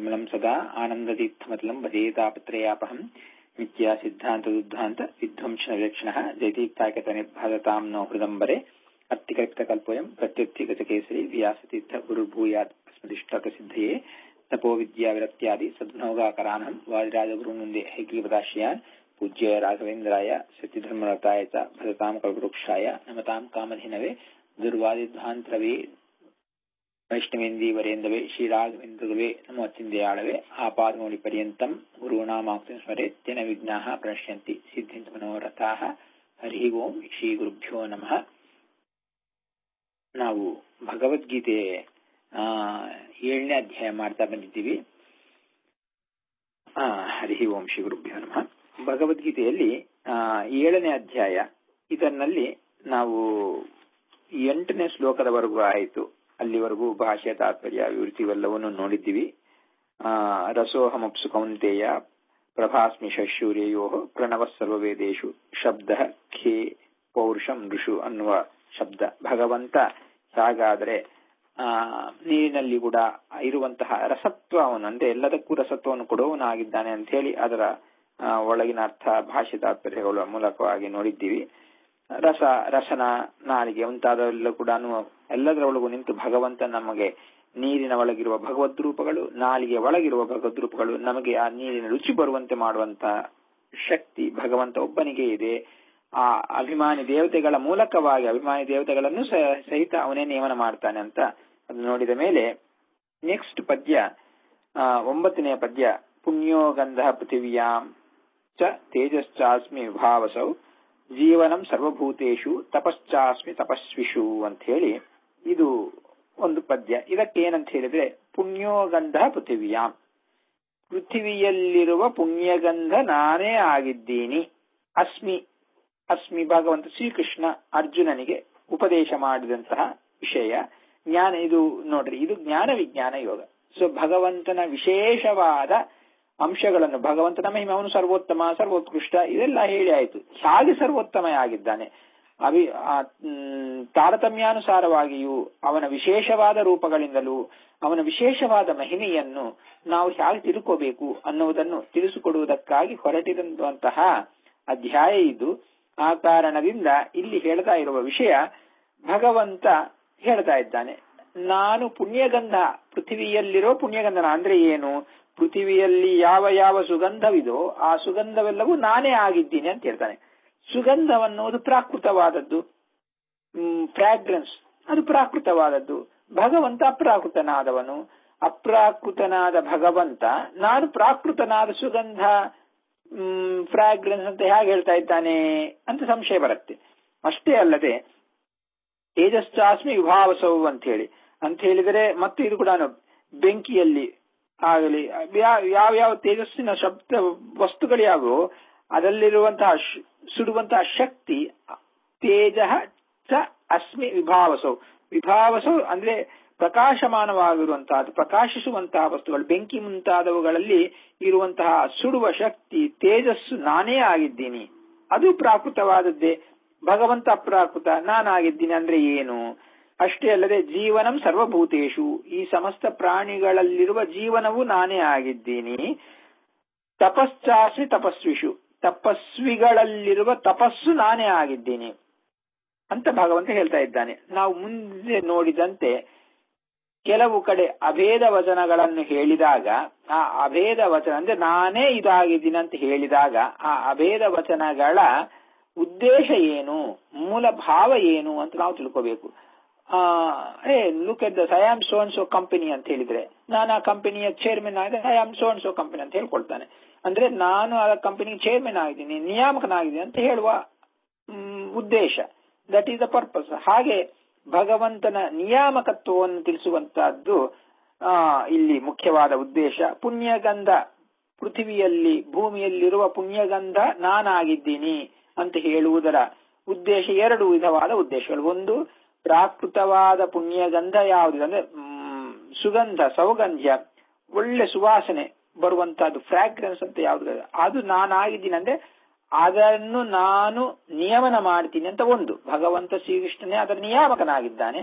निर्मलं सदा आनन्दतीर्थमतलं भजेतापत्रयापहम् मिथ्या सिद्धान्तदुद्धान्त विध्वंसनविलक्षणः जयतीर्थाकतनिर्भासतां नो हृदम्बरे अत्तिकल्पितकल्पोऽयं प्रत्युत्थिगतकेसरी व्यासतीर्थ गुरुर्भूयात् अस्मदिष्टकसिद्धये तपो विद्याविरत्यादि सद्गुणौगाकरानहं वादिराजगुरुमुन्दे हैग्रीपदाश्रयान् पूज्य राघवेन्द्राय सत्यधर्मरताय च भजतां कल्पवृक्षाय नमतां कामधेनवे दुर्वादिध्वान्तरवे वैष्णवेन्दीवरेन्दवे श्रीराघवेन्द्रवे नमो अचिन्त्याळवे आपादमौलिपर्यन्तं गुरूणामाक्तिं स्मरेत् तेन विघ्नाः प्रणश्यन्ति सिद्ध्यन्ति मनोरथाः ಹರಿ ಓಂ ಶ್ರೀ ಗುರುಭ್ಯೋ ನಮಃ ನಾವು ಭಗವದ್ಗೀತೆ ಏಳನೇ ಅಧ್ಯಾಯ ಮಾಡ್ತಾ ಬಂದಿದ್ದೀವಿ ಹರಿ ಓಂ ಶ್ರೀ ಗುರುಭ್ಯೋ ನಮಃ ಭಗವದ್ಗೀತೆಯಲ್ಲಿ ಏಳನೇ ಅಧ್ಯಾಯ ಇದರಲ್ಲಿ ನಾವು ಎಂಟನೇ ಶ್ಲೋಕದವರೆಗೂ ಆಯಿತು ಅಲ್ಲಿವರೆಗೂ ಭಾಷೆ ತಾತ್ಪರ್ಯ ವಿವೃತಿ ಇವೆಲ್ಲವನ್ನು ನೋಡಿದ್ದೀವಿ ರಸೋಹಮಪ್ಸು ಕೌಂತೆಯ ಪ್ರಭಾಸ್ಮಿ ಶಶೂರ್ಯಯೋ ಪ್ರಣವ ಸರ್ವವೇದೇಶು ಶಬ್ದ ಖೇ ಪೌರುಷಂ ಋಷು ಅನ್ನುವ ಶಬ್ದ ಭಗವಂತ ಹೇಗಾದರೆ ಆ ನೀರಿನಲ್ಲಿ ಕೂಡ ಇರುವಂತಹ ರಸತ್ವವನ್ನು ಅಂದ್ರೆ ಎಲ್ಲದಕ್ಕೂ ರಸತ್ವವನ್ನು ಕೊಡುವವನಾಗಿದ್ದಾನೆ ಅಂತ ಹೇಳಿ ಅದರ ಒಳಗಿನ ಅರ್ಥ ಭಾಷೆ ತಾತ್ಪರ್ಯಗಳ ಮೂಲಕವಾಗಿ ನೋಡಿದ್ದೀವಿ ರಸ ರಸನ ನಾಲಿಗೆ ಮುಂತಾದವೆಲ್ಲ ಕೂಡ ಎಲ್ಲದರ ಒಳಗೂ ನಿಂತು ಭಗವಂತ ನಮಗೆ ನೀರಿನ ಒಳಗಿರುವ ಭಗವದ್ ರೂಪಗಳು ನಾಲಿಗೆ ಒಳಗಿರುವ ಭಗವದ್ ರೂಪಗಳು ನಮಗೆ ಆ ನೀರಿನ ರುಚಿ ಬರುವಂತೆ ಮಾಡುವಂತ ಶಕ್ತಿ ಭಗವಂತ ಒಬ್ಬನಿಗೆ ಇದೆ ಆ ಅಭಿಮಾನಿ ದೇವತೆಗಳ ಮೂಲಕವಾಗಿ ಅಭಿಮಾನಿ ದೇವತೆಗಳನ್ನು ಸಹಿತ ಅವನೇ ನೇಮನ ಮಾಡ್ತಾನೆ ಅಂತ ಅದು ನೋಡಿದ ಮೇಲೆ ನೆಕ್ಸ್ಟ್ ಪದ್ಯ ಒಂಬತ್ತನೆಯ ಪದ್ಯ ಪುಣ್ಯೋಗಂಧ ಪೃಥಿವ್ಯಾಂ ಚ ತೇಜಶ್ಚಾಸ್ಮಿ ವಿಭಾವಸೌ ಜೀವನಂ ಸರ್ವಭೂತೇಶು ತಪಶ್ಚಾಸ್ಮಿ ತಪಸ್ವಿಷು ಅಂತ ಹೇಳಿ ಇದು ಒಂದು ಪದ್ಯ ಇದಕ್ಕೆ ಏನಂತ ಹೇಳಿದ್ರೆ ಪುಣ್ಯೋಗಂಧ ಪೃಥಿವಿಯಾಂ ಪೃಥಿವಿಯಲ್ಲಿರುವ ಪುಣ್ಯಗಂಧ ನಾನೇ ಆಗಿದ್ದೀನಿ ಅಸ್ಮಿ ಅಸ್ಮಿ ಭಗವಂತ ಶ್ರೀಕೃಷ್ಣ ಅರ್ಜುನನಿಗೆ ಉಪದೇಶ ಮಾಡಿದಂತಹ ವಿಷಯ ಜ್ಞಾನ ಇದು ನೋಡ್ರಿ ಇದು ಜ್ಞಾನ ವಿಜ್ಞಾನ ಯೋಗ ಸೊ ಭಗವಂತನ ವಿಶೇಷವಾದ ಅಂಶಗಳನ್ನು ಭಗವಂತನ ಮಹಿಮೆ ಅವನು ಸರ್ವೋತ್ತಮ ಸರ್ವೋತ್ಕೃಷ್ಟ ಇದೆಲ್ಲ ಹೇಳಿ ಆಯ್ತು ಹಾಗೆ ಸರ್ವೋತ್ತಮ ಆಗಿದ್ದಾನೆ ಅಭಿ ತಾರತಮ್ಯಾನುಸಾರವಾಗಿಯೂ ಅವನ ವಿಶೇಷವಾದ ರೂಪಗಳಿಂದಲೂ ಅವನ ವಿಶೇಷವಾದ ಮಹಿಮೆಯನ್ನು ನಾವು ಹೇಗೆ ತಿಳ್ಕೋಬೇಕು ಅನ್ನುವುದನ್ನು ತಿಳಿಸಿಕೊಡುವುದಕ್ಕಾಗಿ ಹೊರಟಿರುವಂತಹ ಅಧ್ಯಾಯ ಇದು ಆ ಕಾರಣದಿಂದ ಇಲ್ಲಿ ಹೇಳ್ತಾ ಇರುವ ವಿಷಯ ಭಗವಂತ ಹೇಳ್ತಾ ಇದ್ದಾನೆ ನಾನು ಪುಣ್ಯಗಂಧ ಪೃಥ್ವಿಯಲ್ಲಿರೋ ಪುಣ್ಯಗಂಧನ ಅಂದ್ರೆ ಏನು ಪೃಥ್ವಿಯಲ್ಲಿ ಯಾವ ಯಾವ ಸುಗಂಧವಿದೋ ಆ ಸುಗಂಧವೆಲ್ಲವೂ ನಾನೇ ಆಗಿದ್ದೀನಿ ಅಂತ ಹೇಳ್ತಾನೆ ಸುಗಂಧವನ್ನುವುದು ಪ್ರಾಕೃತವಾದದ್ದು ಫ್ರಾಗ್ರೆನ್ಸ್ ಅದು ಪ್ರಾಕೃತವಾದದ್ದು ಭಗವಂತ ಅಪ್ರಾಕೃತನಾದವನು ಅಪ್ರಾಕೃತನಾದ ಭಗವಂತ ನಾನು ಪ್ರಾಕೃತನಾದ ಸುಗಂಧ ಫ್ರಾಗ್ರೆನ್ಸ್ ಅಂತ ಹೇಗೆ ಹೇಳ್ತಾ ಇದ್ದಾನೆ ಅಂತ ಸಂಶಯ ಬರುತ್ತೆ ಅಷ್ಟೇ ಅಲ್ಲದೆ ತೇಜಶ್ಚಾಸ್ಮಿ ವಿಭಾವಸವು ಅಂತ ಹೇಳಿ ಅಂತ ಹೇಳಿದರೆ ಮತ್ತೆ ಇದು ಕೂಡ ಬೆಂಕಿಯಲ್ಲಿ ಆಗಲಿ ಯಾವ ಯಾವ ತೇಜಸ್ಸಿನ ಶಬ್ದ ವಸ್ತುಗಳು ಯಾವುವು ಅದರಲ್ಲಿರುವಂತಹ ಸುಡುವಂತಹ ಶಕ್ತಿ ತೇಜ ಚ ಅಸ್ಮಿ ವಿಭಾವಸವು ವಿಭಾವಸವು ಅಂದ್ರೆ ಪ್ರಕಾಶಮಾನವಾಗಿರುವಂತಹದ್ದು ಪ್ರಕಾಶಿಸುವಂತಹ ವಸ್ತುಗಳು ಬೆಂಕಿ ಮುಂತಾದವುಗಳಲ್ಲಿ ಇರುವಂತಹ ಸುಡುವ ಶಕ್ತಿ ತೇಜಸ್ಸು ನಾನೇ ಆಗಿದ್ದೀನಿ ಅದು ಪ್ರಾಕೃತವಾದದ್ದೇ ಭಗವಂತ ಅಪ್ರಾಕೃತ ನಾನಾಗಿದ್ದೀನಿ ಅಂದ್ರೆ ಏನು ಅಷ್ಟೇ ಅಲ್ಲದೆ ಜೀವನಂ ಸರ್ವಭೂತೇಶು ಈ ಸಮಸ್ತ ಪ್ರಾಣಿಗಳಲ್ಲಿರುವ ಜೀವನವು ನಾನೇ ಆಗಿದ್ದೀನಿ ತಪಶ್ಚಾಸ್ಮಿ ತಪಸ್ವಿಷು ತಪಸ್ವಿಗಳಲ್ಲಿರುವ ತಪಸ್ಸು ನಾನೇ ಆಗಿದ್ದೀನಿ ಅಂತ ಭಗವಂತ ಹೇಳ್ತಾ ಇದ್ದಾನೆ ನಾವು ಮುಂದೆ ನೋಡಿದಂತೆ ಕೆಲವು ಕಡೆ ಅಭೇದ ವಚನಗಳನ್ನು ಹೇಳಿದಾಗ ಆ ಅಭೇದ ವಚನ ಅಂದ್ರೆ ನಾನೇ ಇದಾಗಿದ್ದೀನಿ ಅಂತ ಹೇಳಿದಾಗ ಆ ಅಭೇದ ವಚನಗಳ ಉದ್ದೇಶ ಏನು ಮೂಲ ಭಾವ ಏನು ಅಂತ ನಾವು ತಿಳ್ಕೋಬೇಕು a look at the I am so and so company ಅಂತ ಹೇಳಿದ್ರೆ ನಾನು ಆ ಕಂಪನಿಯ ಚೇರ್ಮನ್ ಆಗಿದೆ I am so and so company ಅಂತ ಹೇಳ್ಕೊಳ್ತಾನೆ ಅಂದ್ರೆ ನಾನು ಆ ಕಂಪನಿ ಚೇರ್ಮನ್ ಆಗಿದ್ದೀನಿ ನಿಯಾಮಕನಾಗಿದ್ದೀನಿ ಅಂತ ಹೇಳುವ ಉದ್ದೇಶ ದಟ್ ಈಸ್ ದ ಪರ್ಪಸ್ ಹಾಗೆ ಭಗವಂತನ ನಿಯಾಮಕತ್ವವನ್ನು ತಿಳಿಸುವಂತಹದ್ದು ಆ ಇಲ್ಲಿ ಮುಖ್ಯವಾದ ಉದ್ದೇಶ ಪುಣ್ಯಗಂಧ ಪೃಥಿವಿಯಲ್ಲಿ ಭೂಮಿಯಲ್ಲಿರುವ ಪುಣ್ಯಗಂಧ ನಾನಾಗಿದ್ದೀನಿ ಅಂತ ಹೇಳುವುದರ ಉದ್ದೇಶ ಎರಡು ವಿಧವಾದ ಉದ್ದೇಶಗಳು ಒಂದು ಪ್ರಾಕೃತವಾದ ಪುಣ್ಯಗಂಧ ಯಾವುದು ಅಂದ್ರೆ ಸುಗಂಧ ಸೌಗಂಧ್ಯ ಒಳ್ಳೆ ಸುವಾಸನೆ ಬರುವಂತಹದ್ದು ಫ್ರಾಗ್ರೆನ್ಸ್ ಅಂತ ಯಾವ್ದು ಅದು ನಾನಾಗಿದ್ದೀನಿ ಅಂದ್ರೆ ಅದನ್ನು ನಾನು ನಿಯಮನ ಮಾಡ್ತೀನಿ ಅಂತ ಒಂದು ಭಗವಂತ ಶ್ರೀಕೃಷ್ಣನೇ ಅದರ ನಿಯಾಮಕನಾಗಿದ್ದಾನೆ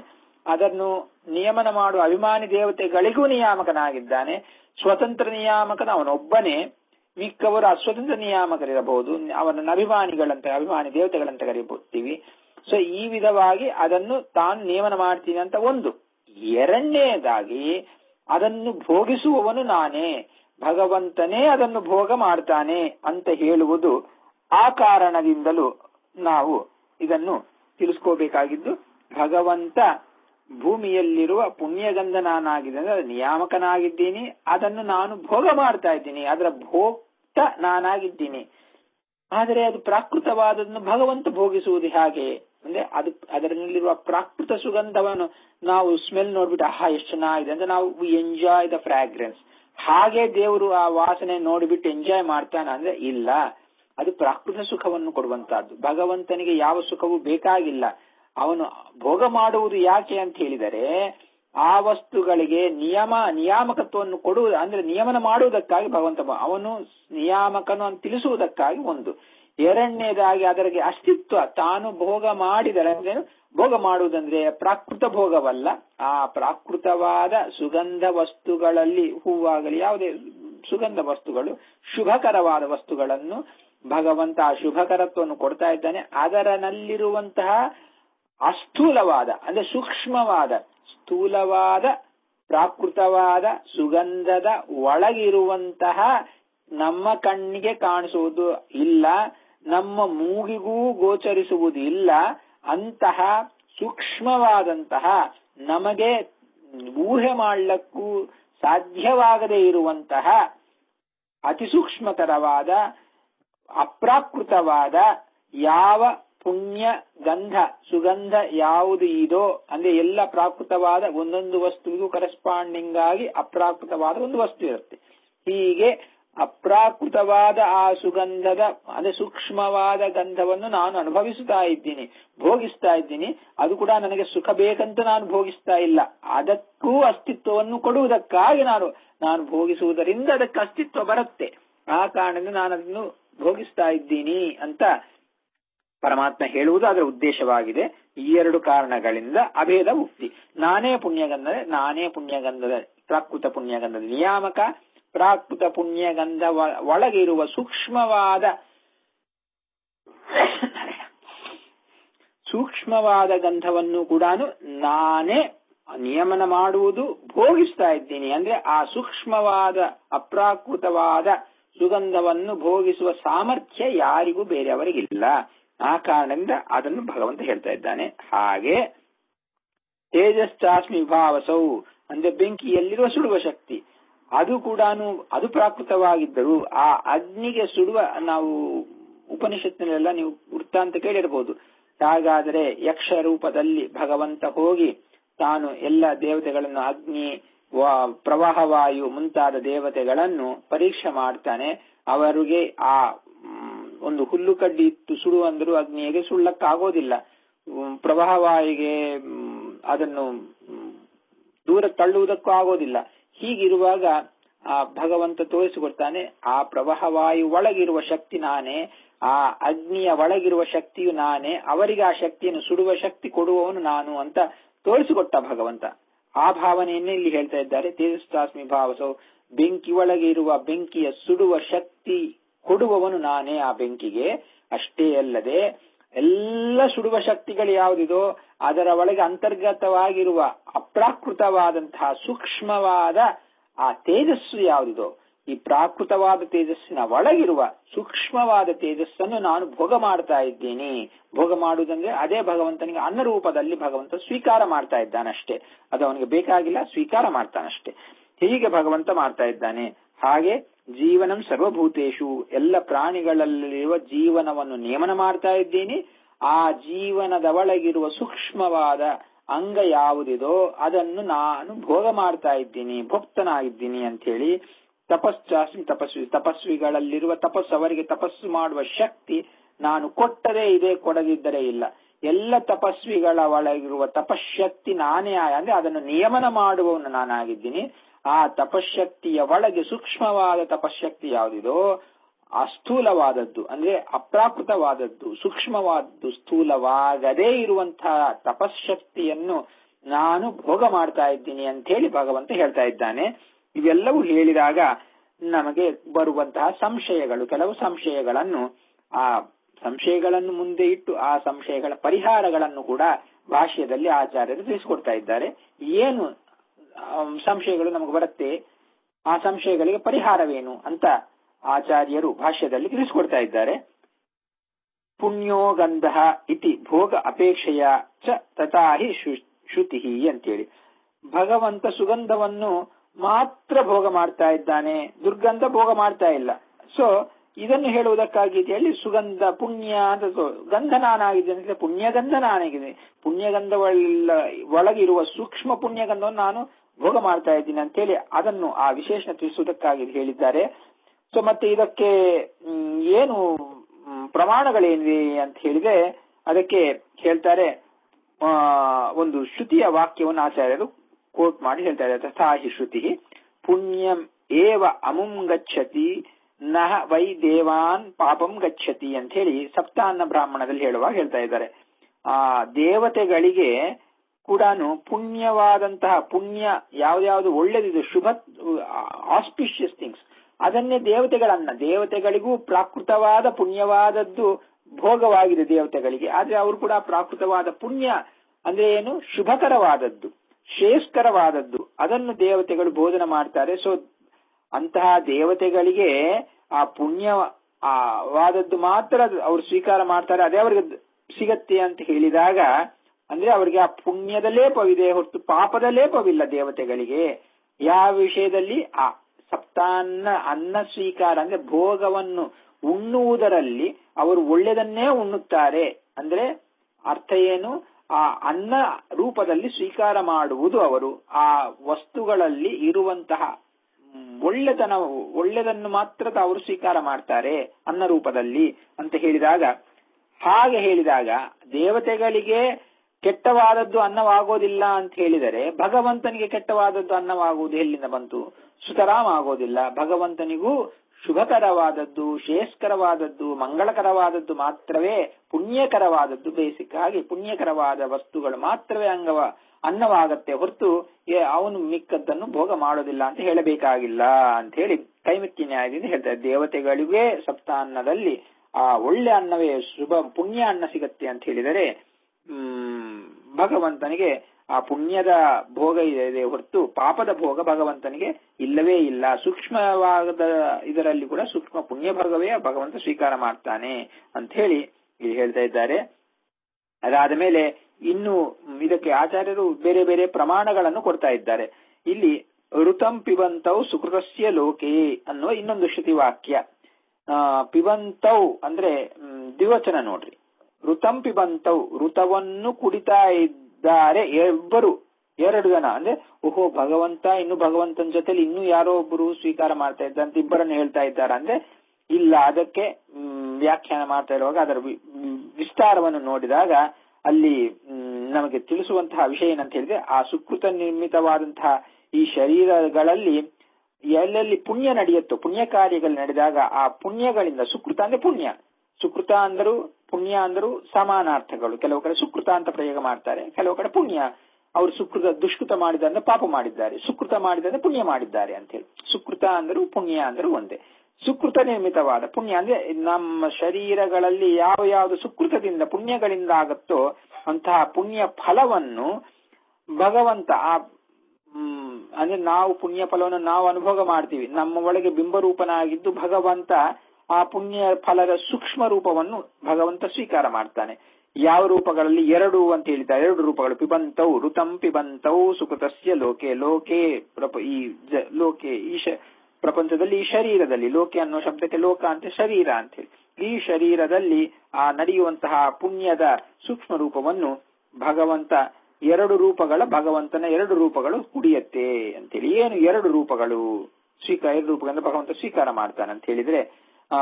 ಅದನ್ನು ನಿಯಮನ ಮಾಡುವ ಅಭಿಮಾನಿ ದೇವತೆಗಳಿಗೂ ನಿಯಾಮಕನಾಗಿದ್ದಾನೆ ಸ್ವತಂತ್ರ ನಿಯಾಮಕನ ಅವನೊಬ್ಬನೇ ಮಿಕ್ಕವರು ಅಸ್ವತಂತ್ರ ನಿಯಾಮಕರಿರಬಹುದು ಅವನನ್ನು ಅಭಿಮಾನಿಗಳಂತ ಅಭಿಮಾನಿ ದೇವತೆಗಳಂತ ಕರಿತೀವಿ ಸೊ ಈ ವಿಧವಾಗಿ ಅದನ್ನು ತಾನು ನಿಯಮನ ಮಾಡ್ತೀನಿ ಅಂತ ಒಂದು ಎರಡನೇದಾಗಿ ಅದನ್ನು ಭೋಗಿಸುವವನು ನಾನೇ ಭಗವಂತನೇ ಅದನ್ನು ಭೋಗ ಮಾಡ್ತಾನೆ ಅಂತ ಹೇಳುವುದು ಆ ಕಾರಣದಿಂದಲೂ ನಾವು ಇದನ್ನು ತಿಳಿಸ್ಕೋಬೇಕಾಗಿದ್ದು ಭಗವಂತ ಭೂಮಿಯಲ್ಲಿರುವ ಪುಣ್ಯಗಂಧ ನಾನಾಗಿದ್ದೇನೆ ಅದರ ನಿಯಾಮಕನಾಗಿದ್ದೀನಿ ಅದನ್ನು ನಾನು ಭೋಗ ಮಾಡ್ತಾ ಇದ್ದೀನಿ ಅದರ ಭೋಕ್ತ ನಾನಾಗಿದ್ದೀನಿ ಆದರೆ ಅದು ಪ್ರಾಕೃತವಾದದನ್ನು ಭಗವಂತ ಭೋಗಿಸುವುದು ಹೇಗೆ ಅಂದ್ರೆ ಅದು ಅದರಲ್ಲಿರುವ ಪ್ರಾಕೃತ ಸುಗಂಧವನ್ನು ನಾವು ಸ್ಮೆಲ್ ನೋಡ್ಬಿಟ್ಟು ಆಹಾ ಎಷ್ಟು ಚೆನ್ನಾಗಿದೆ ಅಂದ್ರೆ ನಾವು ವಿ ಎಂಜಾಯ್ ದ ಫ್ರಾಗ್ರೆನ್ಸ್ ಹಾಗೆ ದೇವರು ಆ ವಾಸನೆ ನೋಡಿಬಿಟ್ಟು ಎಂಜಾಯ್ ಮಾಡ್ತಾನ ಅಂದ್ರೆ ಇಲ್ಲ ಅದು ಪ್ರಾಕೃತ ಸುಖವನ್ನು ಕೊಡುವಂತಹದ್ದು ಭಗವಂತನಿಗೆ ಯಾವ ಸುಖವೂ ಬೇಕಾಗಿಲ್ಲ ಅವನು ಭೋಗ ಮಾಡುವುದು ಯಾಕೆ ಅಂತ ಹೇಳಿದರೆ ಆ ವಸ್ತುಗಳಿಗೆ ನಿಯಮ ನಿಯಾಮಕತ್ವವನ್ನು ಕೊಡುವುದು ಅಂದ್ರೆ ನಿಯಮನ ಮಾಡುವುದಕ್ಕಾಗಿ ಭಗವಂತ ಅವನು ನಿಯಾಮಕನು ಅಂತ ತಿಳಿಸುವುದಕ್ಕಾಗಿ ಒಂದು ಎರಡನೇದಾಗಿ ಅದರಿಗೆ ಅಸ್ತಿತ್ವ ತಾನು ಭೋಗ ಮಾಡಿದರೆ ಅಂದ್ರೆ ಭೋಗ ಮಾಡುವುದಂದ್ರೆ ಪ್ರಾಕೃತ ಭೋಗವಲ್ಲ ಆ ಪ್ರಾಕೃತವಾದ ಸುಗಂಧ ವಸ್ತುಗಳಲ್ಲಿ ಹೂವಾಗಲಿ ಯಾವುದೇ ಸುಗಂಧ ವಸ್ತುಗಳು ಶುಭಕರವಾದ ವಸ್ತುಗಳನ್ನು ಭಗವಂತ ಆ ಶುಭಕರತ್ವವನ್ನು ಕೊಡ್ತಾ ಇದ್ದಾನೆ ಅದರನಲ್ಲಿರುವಂತಹ ಅಸ್ಥೂಲವಾದ ಅಂದ್ರೆ ಸೂಕ್ಷ್ಮವಾದ ಸ್ಥೂಲವಾದ ಪ್ರಾಕೃತವಾದ ಸುಗಂಧದ ಒಳಗಿರುವಂತಹ ನಮ್ಮ ಕಣ್ಣಿಗೆ ಕಾಣಿಸುವುದು ಇಲ್ಲ ನಮ್ಮ ಮೂಗಿಗೂ ಗೋಚರಿಸುವುದು ಇಲ್ಲ ಅಂತಹ ಸೂಕ್ಷ್ಮವಾದಂತಹ ನಮಗೆ ಊಹೆ ಮಾಡಲಕ್ಕೂ ಸಾಧ್ಯವಾಗದೇ ಇರುವಂತಹ ಅತಿ ಸೂಕ್ಷ್ಮತರವಾದ ಅಪ್ರಾಕೃತವಾದ ಯಾವ ಪುಣ್ಯ ಗಂಧ ಸುಗಂಧ ಯಾವುದು ಇದೋ ಅಂದ್ರೆ ಎಲ್ಲ ಪ್ರಾಕೃತವಾದ ಒಂದೊಂದು ವಸ್ತುವಿಗೂ ಕರೆಸ್ಪಾಂಡಿಂಗ್ ಆಗಿ ಅಪ್ರಾಕೃತವಾದ ಒಂದು ವಸ್ತು ಇರುತ್ತೆ ಹೀಗೆ ಅಪ್ರಾಕೃತವಾದ ಆ ಸುಗಂಧದ ಅಂದ್ರೆ ಸೂಕ್ಷ್ಮವಾದ ಗಂಧವನ್ನು ನಾನು ಅನುಭವಿಸುತ್ತಾ ಇದ್ದೀನಿ ಭೋಗಿಸ್ತಾ ಇದ್ದೀನಿ ಅದು ಕೂಡ ನನಗೆ ಸುಖ ಬೇಕಂತ ನಾನು ಭೋಗಿಸ್ತಾ ಇಲ್ಲ ಅದಕ್ಕೂ ಅಸ್ತಿತ್ವವನ್ನು ಕೊಡುವುದಕ್ಕಾಗಿ ನಾನು ನಾನು ಭೋಗಿಸುವುದರಿಂದ ಅದಕ್ಕೆ ಅಸ್ತಿತ್ವ ಬರುತ್ತೆ ಆ ಕಾರಣದಿಂದ ನಾನು ಅದನ್ನು ಭೋಗಿಸ್ತಾ ಇದ್ದೀನಿ ಅಂತ ಪರಮಾತ್ಮ ಹೇಳುವುದು ಅದರ ಉದ್ದೇಶವಾಗಿದೆ ಈ ಎರಡು ಕಾರಣಗಳಿಂದ ಅಭೇದ ಮುಕ್ತಿ ನಾನೇ ಪುಣ್ಯಗಂಧದ ನಾನೇ ಪುಣ್ಯಗಂಧದ ಪ್ರಾಕೃತ ಪುಣ್ಯಗಂಧದ ನಿಯಾಮಕ ಪ್ರಾಕೃತ ಪುಣ್ಯಗಂಧ ಒಳಗಿರುವ ಸೂಕ್ಷ್ಮವಾದ ಸೂಕ್ಷ್ಮವಾದ ಗಂಧವನ್ನು ಕೂಡ ನಾನೇ ನಿಯಮನ ಮಾಡುವುದು ಭೋಗಿಸ್ತಾ ಇದ್ದೀನಿ ಅಂದ್ರೆ ಆ ಸೂಕ್ಷ್ಮವಾದ ಅಪ್ರಾಕೃತವಾದ ಸುಗಂಧವನ್ನು ಭೋಗಿಸುವ ಸಾಮರ್ಥ್ಯ ಯಾರಿಗೂ ಬೇರೆಯವರಿಗಿಲ್ಲ ಆ ಕಾರಣದಿಂದ ಅದನ್ನು ಭಗವಂತ ಹೇಳ್ತಾ ಇದ್ದಾನೆ ಹಾಗೆ ತೇಜಶ್ಚಾಸ್ಮಿ ವಿಭಾವಸೌ ಅಂದ್ರೆ ಬೆಂಕಿಯಲ್ಲಿರುವ ಸುಡುವ ಶಕ್ತಿ ಅದು ಕೂಡ ಅದು ಪ್ರಾಕೃತವಾಗಿದ್ದರು ಆ ಅಗ್ನಿಗೆ ಸುಡುವ ನಾವು ಉಪನಿಷತ್ತಿನೆಲ್ಲ ನೀವು ವೃತ್ತಾಂತ ಕೇಳಿರಬಹುದು ಹಾಗಾದರೆ ಯಕ್ಷ ರೂಪದಲ್ಲಿ ಭಗವಂತ ಹೋಗಿ ತಾನು ಎಲ್ಲ ದೇವತೆಗಳನ್ನು ಅಗ್ನಿ ಪ್ರವಾಹವಾಯು ಮುಂತಾದ ದೇವತೆಗಳನ್ನು ಪರೀಕ್ಷೆ ಮಾಡ್ತಾನೆ ಅವರಿಗೆ ಆ ಒಂದು ಹುಲ್ಲು ಕಡ್ಡಿ ಇತ್ತು ಸುಡು ಅಂದ್ರು ಅಗ್ನಿಗೆ ಸುಳ್ಳಕ್ಕಾಗೋದಿಲ್ಲ ಪ್ರವಾಹವಾಯಿಗೆ ಅದನ್ನು ದೂರ ತಳ್ಳುವುದಕ್ಕೂ ಆಗೋದಿಲ್ಲ ಹೀಗಿರುವಾಗ ಆ ಭಗವಂತ ತೋರಿಸಿಕೊಡ್ತಾನೆ ಆ ಪ್ರವಾಹವಾಯು ಒಳಗಿರುವ ಶಕ್ತಿ ನಾನೇ ಆ ಅಗ್ನಿಯ ಒಳಗಿರುವ ಶಕ್ತಿಯು ನಾನೇ ಅವರಿಗೆ ಆ ಶಕ್ತಿಯನ್ನು ಸುಡುವ ಶಕ್ತಿ ಕೊಡುವವನು ನಾನು ಅಂತ ತೋರಿಸಿಕೊಟ್ಟ ಭಗವಂತ ಆ ಭಾವನೆಯನ್ನೇ ಇಲ್ಲಿ ಹೇಳ್ತಾ ಇದ್ದಾರೆ ತೇಜಸ್ತಾಸ್ಮಿ ಭಾವಸೋ ಬೆಂಕಿ ಒಳಗೆ ಇರುವ ಬೆಂಕಿಯ ಸುಡುವ ಶಕ್ತಿ ಕೊಡುವವನು ನಾನೇ ಆ ಬೆಂಕಿಗೆ ಅಷ್ಟೇ ಅಲ್ಲದೆ ಎಲ್ಲ ಸುಡುವ ಶಕ್ತಿಗಳು ಯಾವುದಿದೋ ಅದರ ಒಳಗೆ ಅಂತರ್ಗತವಾಗಿರುವ ಅಪ್ರಾಕೃತವಾದಂತಹ ಸೂಕ್ಷ್ಮವಾದ ಆ ತೇಜಸ್ಸು ಯಾವುದಿದೋ ಈ ಪ್ರಾಕೃತವಾದ ತೇಜಸ್ಸಿನ ಒಳಗಿರುವ ಸೂಕ್ಷ್ಮವಾದ ತೇಜಸ್ಸನ್ನು ನಾನು ಭೋಗ ಮಾಡ್ತಾ ಇದ್ದೀನಿ ಭೋಗ ಮಾಡುವುದಂದ್ರೆ ಅದೇ ಭಗವಂತನಿಗೆ ಅನ್ನ ರೂಪದಲ್ಲಿ ಭಗವಂತ ಸ್ವೀಕಾರ ಮಾಡ್ತಾ ಇದ್ದಾನಷ್ಟೇ ಅದು ಅವನಿಗೆ ಬೇಕಾಗಿಲ್ಲ ಸ್ವೀಕಾರ ಮಾಡ್ತಾನಷ್ಟೇ ಹೀಗೆ ಭಗವಂತ ಮಾಡ್ತಾ ಇದ್ದಾನೆ ಹಾಗೆ ಜೀವನಂ ಸರ್ವಭೂತೇಶು ಎಲ್ಲ ಪ್ರಾಣಿಗಳಲ್ಲಿರುವ ಜೀವನವನ್ನು ನಿಯಮನ ಮಾಡ್ತಾ ಇದ್ದೀನಿ ಆ ಜೀವನದ ಒಳಗಿರುವ ಸೂಕ್ಷ್ಮವಾದ ಅಂಗ ಯಾವುದಿದೋ ಅದನ್ನು ನಾನು ಭೋಗ ಮಾಡ್ತಾ ಇದ್ದೀನಿ ಭಕ್ತನಾಗಿದ್ದೀನಿ ಅಂತ ಹೇಳಿ ತಪಸ್ಸಾಸ್ಮಿ ತಪಸ್ವಿ ತಪಸ್ವಿಗಳಲ್ಲಿರುವ ತಪಸ್ಸು ಅವರಿಗೆ ತಪಸ್ಸು ಮಾಡುವ ಶಕ್ತಿ ನಾನು ಕೊಟ್ಟದೇ ಇದೆ ಕೊಡದಿದ್ದರೆ ಇಲ್ಲ ಎಲ್ಲ ತಪಸ್ವಿಗಳ ಒಳಗಿರುವ ತಪಶಕ್ತಿ ನಾನೇ ಅಂದ್ರೆ ಅದನ್ನು ನಿಯಮನ ಮಾಡುವವನು ನಾನಾಗಿದ್ದೀನಿ ಆ ತಪಶಕ್ತಿಯ ಒಳಗೆ ಸೂಕ್ಷ್ಮವಾದ ತಪಶಕ್ತಿ ಯಾವುದಿದೋ ಅಸ್ಥೂಲವಾದದ್ದು ಅಂದ್ರೆ ಅಪ್ರಾಕೃತವಾದದ್ದು ಸೂಕ್ಷ್ಮವಾದದ್ದು ಸ್ಥೂಲವಾಗದೇ ಇರುವಂತಹ ತಪಶಕ್ತಿಯನ್ನು ನಾನು ಭೋಗ ಮಾಡ್ತಾ ಇದ್ದೀನಿ ಅಂತ ಹೇಳಿ ಭಗವಂತ ಹೇಳ್ತಾ ಇದ್ದಾನೆ ಇವೆಲ್ಲವೂ ಹೇಳಿದಾಗ ನಮಗೆ ಬರುವಂತಹ ಸಂಶಯಗಳು ಕೆಲವು ಸಂಶಯಗಳನ್ನು ಆ ಸಂಶಯಗಳನ್ನು ಮುಂದೆ ಇಟ್ಟು ಆ ಸಂಶಯಗಳ ಪರಿಹಾರಗಳನ್ನು ಕೂಡ ಭಾಷ್ಯದಲ್ಲಿ ಆಚಾರ್ಯರು ತಿಳಿಸಿಕೊಡ್ತಾ ಇದ್ದಾರೆ ಏನು ಸಂಶಯಗಳು ನಮಗೆ ಬರುತ್ತೆ ಆ ಸಂಶಯಗಳಿಗೆ ಪರಿಹಾರವೇನು ಅಂತ ಆಚಾರ್ಯರು ಭಾಷ್ಯದಲ್ಲಿ ತಿಳಿಸಿಕೊಡ್ತಾ ಇದ್ದಾರೆ ಪುಣ್ಯೋ ಗಂಧ ಇತಿ ಭೋಗ ಅಪೇಕ್ಷೆಯ ಚ ತಥಾಹಿ ಶ್ರುತಿ ಅಂತೇಳಿ ಭಗವಂತ ಸುಗಂಧವನ್ನು ಮಾತ್ರ ಭೋಗ ಮಾಡ್ತಾ ಇದ್ದಾನೆ ದುರ್ಗಂಧ ಭೋಗ ಮಾಡ್ತಾ ಇಲ್ಲ ಸೊ ಇದನ್ನು ಹೇಳುವುದಕ್ಕಾಗಿ ಹೇಳಿ ಸುಗಂಧ ಪುಣ್ಯ ಅಂತ ಗಂಧ ನಾನಾಗಿದ್ದೇನೆ ಅಂದ್ರೆ ಪುಣ್ಯಗಂಧ ನಾನಾಗಿದೆ ಪುಣ್ಯಗಂಧ ಒಳಗಿರುವ ಸೂಕ್ಷ್ಮ ಪುಣ್ಯಗಂಧವನ್ನು ನಾನು ಭೋಗ ಮಾಡ್ತಾ ಇದ್ದೀನಿ ಅಂತೇಳಿ ಅದನ್ನು ಆ ವಿಶೇಷಣ ತಿಳಿಸುವುದಕ್ಕಾಗಿ ಹೇಳಿದ್ದಾರೆ ಸೊ ಮತ್ತೆ ಇದಕ್ಕೆ ಏನು ಪ್ರಮಾಣಗಳೇನಿವೆ ಅಂತ ಹೇಳಿದ್ರೆ ಅದಕ್ಕೆ ಹೇಳ್ತಾರೆ ಒಂದು ಶ್ರುತಿಯ ವಾಕ್ಯವನ್ನು ಆಚಾರ್ಯರು ಕೋಟ್ ಮಾಡಿ ಹೇಳ್ತಾರೆ ತಥಾಹಿ ಶ್ರುತಿ ಪುಣ್ಯಂ ಏವ ಅಮುಂ ಗಚ್ಚತಿ ನಹ ವೈ ದೇವಾನ್ ಪಾಪಂ ಗಚ್ಚತಿ ಅಂತ ಹೇಳಿ ಸಪ್ತಾನ್ನ ಬ್ರಾಹ್ಮಣದಲ್ಲಿ ಹೇಳುವಾಗ ಹೇಳ್ತಾ ಇದ್ದಾರೆ ಆ ದೇವತೆಗಳಿಗೆ ಕೂಡ ಪುಣ್ಯವಾದಂತಹ ಪುಣ್ಯ ಯಾವ್ದಾವ್ದು ಒಳ್ಳೇದಿದೆ ಶುಭ ಆಸ್ಪಿಷಿಯಸ್ ಥಿಂಗ್ಸ್ ಅದನ್ನೇ ದೇವತೆಗಳನ್ನ ದೇವತೆಗಳಿಗೂ ಪ್ರಾಕೃತವಾದ ಪುಣ್ಯವಾದದ್ದು ಭೋಗವಾಗಿದೆ ದೇವತೆಗಳಿಗೆ ಆದ್ರೆ ಅವರು ಕೂಡ ಪ್ರಾಕೃತವಾದ ಪುಣ್ಯ ಅಂದ್ರೆ ಏನು ಶುಭಕರವಾದದ್ದು ಶ್ರೇಷ್ಠಕರವಾದದ್ದು ಅದನ್ನು ದೇವತೆಗಳು ಬೋಧನೆ ಮಾಡ್ತಾರೆ ಸೊ ಅಂತಹ ದೇವತೆಗಳಿಗೆ ಆ ಪುಣ್ಯ ಆ ವಾದದ್ದು ಮಾತ್ರ ಅವರು ಸ್ವೀಕಾರ ಮಾಡ್ತಾರೆ ಅದೇ ಅವರಿಗೆ ಸಿಗತ್ತೆ ಅಂತ ಹೇಳಿದಾಗ ಅಂದ್ರೆ ಅವರಿಗೆ ಆ ಪುಣ್ಯದ ಲೇಪವಿದೆ ಹೊರತು ಪಾಪದ ಲೇಪವಿಲ್ಲ ದೇವತೆಗಳಿಗೆ ಯಾವ ವಿಷಯದಲ್ಲಿ ಆ ಸಪ್ತಾನ್ನ ಅನ್ನ ಸ್ವೀಕಾರ ಅಂದ್ರೆ ಭೋಗವನ್ನು ಉಣ್ಣುವುದರಲ್ಲಿ ಅವರು ಒಳ್ಳೆಯದನ್ನೇ ಉಣ್ಣುತ್ತಾರೆ ಅಂದ್ರೆ ಅರ್ಥ ಏನು ಆ ಅನ್ನ ರೂಪದಲ್ಲಿ ಸ್ವೀಕಾರ ಮಾಡುವುದು ಅವರು ಆ ವಸ್ತುಗಳಲ್ಲಿ ಇರುವಂತಹ ಒಳ್ಳೆತನ ಒಳ್ಳೆದನ್ನು ಮಾತ್ರ ಅವರು ಸ್ವೀಕಾರ ಮಾಡ್ತಾರೆ ಅನ್ನ ರೂಪದಲ್ಲಿ ಅಂತ ಹೇಳಿದಾಗ ಹಾಗೆ ಹೇಳಿದಾಗ ದೇವತೆಗಳಿಗೆ ಕೆಟ್ಟವಾದದ್ದು ಅನ್ನವಾಗೋದಿಲ್ಲ ಅಂತ ಹೇಳಿದರೆ ಭಗವಂತನಿಗೆ ಕೆಟ್ಟವಾದದ್ದು ಅನ್ನವಾಗುವುದು ಎಲ್ಲಿಂದ ಬಂತು ಸುತರಾಮ್ ಆಗೋದಿಲ್ಲ ಭಗವಂತನಿಗೂ ಶುಭಕರವಾದದ್ದು ಶ್ರೇಷ್ಠಕರವಾದದ್ದು ಮಂಗಳಕರವಾದದ್ದು ಮಾತ್ರವೇ ಪುಣ್ಯಕರವಾದದ್ದು ಬೇಸಿಕ್ ಆಗಿ ಪುಣ್ಯಕರವಾದ ವಸ್ತುಗಳು ಮಾತ್ರವೇ ಅಂಗವ ಅನ್ನವಾಗತ್ತೆ ಹೊರತು ಅವನು ಮಿಕ್ಕದ್ದನ್ನು ಭೋಗ ಮಾಡೋದಿಲ್ಲ ಅಂತ ಹೇಳಬೇಕಾಗಿಲ್ಲ ಅಂತ ಹೇಳಿ ಕೈಮಿತ್ಯ ನ್ಯಾಯದಿಂದ ಹೇಳ್ತಾರೆ ದೇವತೆಗಳಿಗೇ ಸಪ್ತಾನ್ನದಲ್ಲಿ ಆ ಒಳ್ಳೆ ಅನ್ನವೇ ಶುಭ ಪುಣ್ಯ ಅನ್ನ ಸಿಗತ್ತೆ ಅಂತ ಹೇಳಿದರೆ ಹ್ಮ್ ಭಗವಂತನಿಗೆ ಆ ಪುಣ್ಯದ ಭೋಗ ಇದೆ ಹೊರತು ಪಾಪದ ಭೋಗ ಭಗವಂತನಿಗೆ ಇಲ್ಲವೇ ಇಲ್ಲ ಸೂಕ್ಷ್ಮವಾದ ಇದರಲ್ಲಿ ಕೂಡ ಸೂಕ್ಷ್ಮ ಪುಣ್ಯ ಭಾಗವೇ ಭಗವಂತ ಸ್ವೀಕಾರ ಮಾಡ್ತಾನೆ ಅಂತ ಹೇಳಿ ಇಲ್ಲಿ ಹೇಳ್ತಾ ಇದ್ದಾರೆ ಅದಾದ ಮೇಲೆ ಇನ್ನು ಇದಕ್ಕೆ ಆಚಾರ್ಯರು ಬೇರೆ ಬೇರೆ ಪ್ರಮಾಣಗಳನ್ನು ಕೊಡ್ತಾ ಇದ್ದಾರೆ ಇಲ್ಲಿ ಋತಂ ಪಿಬಂತೌ ಸುಕೃತಸ್ಯ ಲೋಕೆ ಅನ್ನುವ ಇನ್ನೊಂದು ಶ್ರುತಿ ವಾಕ್ಯ ಪಿಬಂತೌ ಅಂದ್ರೆ ದ್ವಿವಚನ ನೋಡ್ರಿ ಋತಂ ಪಿಬಂತೌ ಋತವನ್ನು ಕುಡಿತಾ ಇದ್ದಾರೆ ಇಬ್ಬರು ಎರಡು ಜನ ಅಂದ್ರೆ ಓಹೋ ಭಗವಂತ ಇನ್ನು ಭಗವಂತನ ಜೊತೆಲಿ ಇನ್ನೂ ಯಾರೋ ಒಬ್ಬರು ಸ್ವೀಕಾರ ಮಾಡ್ತಾ ಇದ್ದಂತ ಇಬ್ಬರನ್ನು ಹೇಳ್ತಾ ಇದ್ದಾರ ಅಂದ್ರೆ ಇಲ್ಲ ಅದಕ್ಕೆ ವ್ಯಾಖ್ಯಾನ ಮಾಡ್ತಾ ಇರುವಾಗ ಅದರ ವಿಸ್ತಾರವನ್ನು ನೋಡಿದಾಗ ಅಲ್ಲಿ ನಮಗೆ ತಿಳಿಸುವಂತಹ ವಿಷಯ ಏನಂತ ಹೇಳಿದ್ರೆ ಆ ಸುಕೃತ ನಿರ್ಮಿತವಾದಂತಹ ಈ ಶರೀರಗಳಲ್ಲಿ ಎಲ್ಲೆಲ್ಲಿ ಪುಣ್ಯ ನಡೆಯುತ್ತೋ ಪುಣ್ಯ ಕಾರ್ಯಗಳು ನಡೆದಾಗ ಆ ಪುಣ್ಯಗಳಿಂದ ಸುಕೃತ ಅಂದ್ರೆ ಪುಣ್ಯ ಸುಕೃತ ಅಂದರು ಪುಣ್ಯ ಅಂದರು ಸಮಾನಾರ್ಥಗಳು ಕೆಲವು ಕಡೆ ಸುಕೃತ ಅಂತ ಪ್ರಯೋಗ ಮಾಡ್ತಾರೆ ಕೆಲವು ಕಡೆ ಪುಣ್ಯ ಅವರು ಸುಕೃತ ದುಷ್ಕೃತ ಮಾಡಿದ್ರೆ ಪಾಪ ಮಾಡಿದ್ದಾರೆ ಸುಕೃತ ಮಾಡಿದ್ರೆ ಪುಣ್ಯ ಮಾಡಿದ್ದಾರೆ ಅಂತ ಹೇಳಿ ಸುಕೃತ ಅಂದರು ಪುಣ್ಯ ಅಂದರು ಒಂದೇ ಸುಕೃತ ನಿರ್ಮಿತವಾದ ಪುಣ್ಯ ಅಂದ್ರೆ ನಮ್ಮ ಶರೀರಗಳಲ್ಲಿ ಯಾವ ಯಾವುದು ಸುಕೃತದಿಂದ ಪುಣ್ಯಗಳಿಂದ ಆಗುತ್ತೋ ಅಂತಹ ಪುಣ್ಯ ಫಲವನ್ನು ಭಗವಂತ ಆ ಅಂದ್ರೆ ನಾವು ಪುಣ್ಯ ಫಲವನ್ನು ನಾವು ಅನುಭವ ಮಾಡ್ತೀವಿ ನಮ್ಮ ಒಳಗೆ ಬಿಂಬರೂಪನಾಗಿದ್ದು ಭಗವಂತ ಆ ಪುಣ್ಯ ಫಲದ ಸೂಕ್ಷ್ಮ ರೂಪವನ್ನು ಭಗವಂತ ಸ್ವೀಕಾರ ಮಾಡ್ತಾನೆ ಯಾವ ರೂಪಗಳಲ್ಲಿ ಎರಡು ಅಂತ ಹೇಳಿದ್ದಾರೆ ಎರಡು ರೂಪಗಳು ಪಿಬಂತೌ ಋತಂ ಪಿಬಂತೌ ಸುಕೃತಸ್ಯ ಲೋಕೆ ಲೋಕೆ ಈ ಲೋಕೆ ಈ ಪ್ರಪಂಚದಲ್ಲಿ ಈ ಶರೀರದಲ್ಲಿ ಲೋಕೆ ಅನ್ನೋ ಶಬ್ದಕ್ಕೆ ಲೋಕ ಅಂತ ಶರೀರ ಅಂತ ಹೇಳಿ ಈ ಶರೀರದಲ್ಲಿ ಆ ನಡೆಯುವಂತಹ ಪುಣ್ಯದ ಸೂಕ್ಷ್ಮ ರೂಪವನ್ನು ಭಗವಂತ ಎರಡು ರೂಪಗಳ ಭಗವಂತನ ಎರಡು ರೂಪಗಳು ಕುಡಿಯತ್ತೆ ಅಂತೇಳಿ ಏನು ಎರಡು ರೂಪಗಳು ಸ್ವೀಕಾರ ಎರಡು ರೂಪಗಳಿಂದ ಭಗವಂತ ಸ್ವೀಕಾರ ಮಾಡ್ತಾನೆ ಅಂತ ಹೇಳಿದ್ರೆ ಆ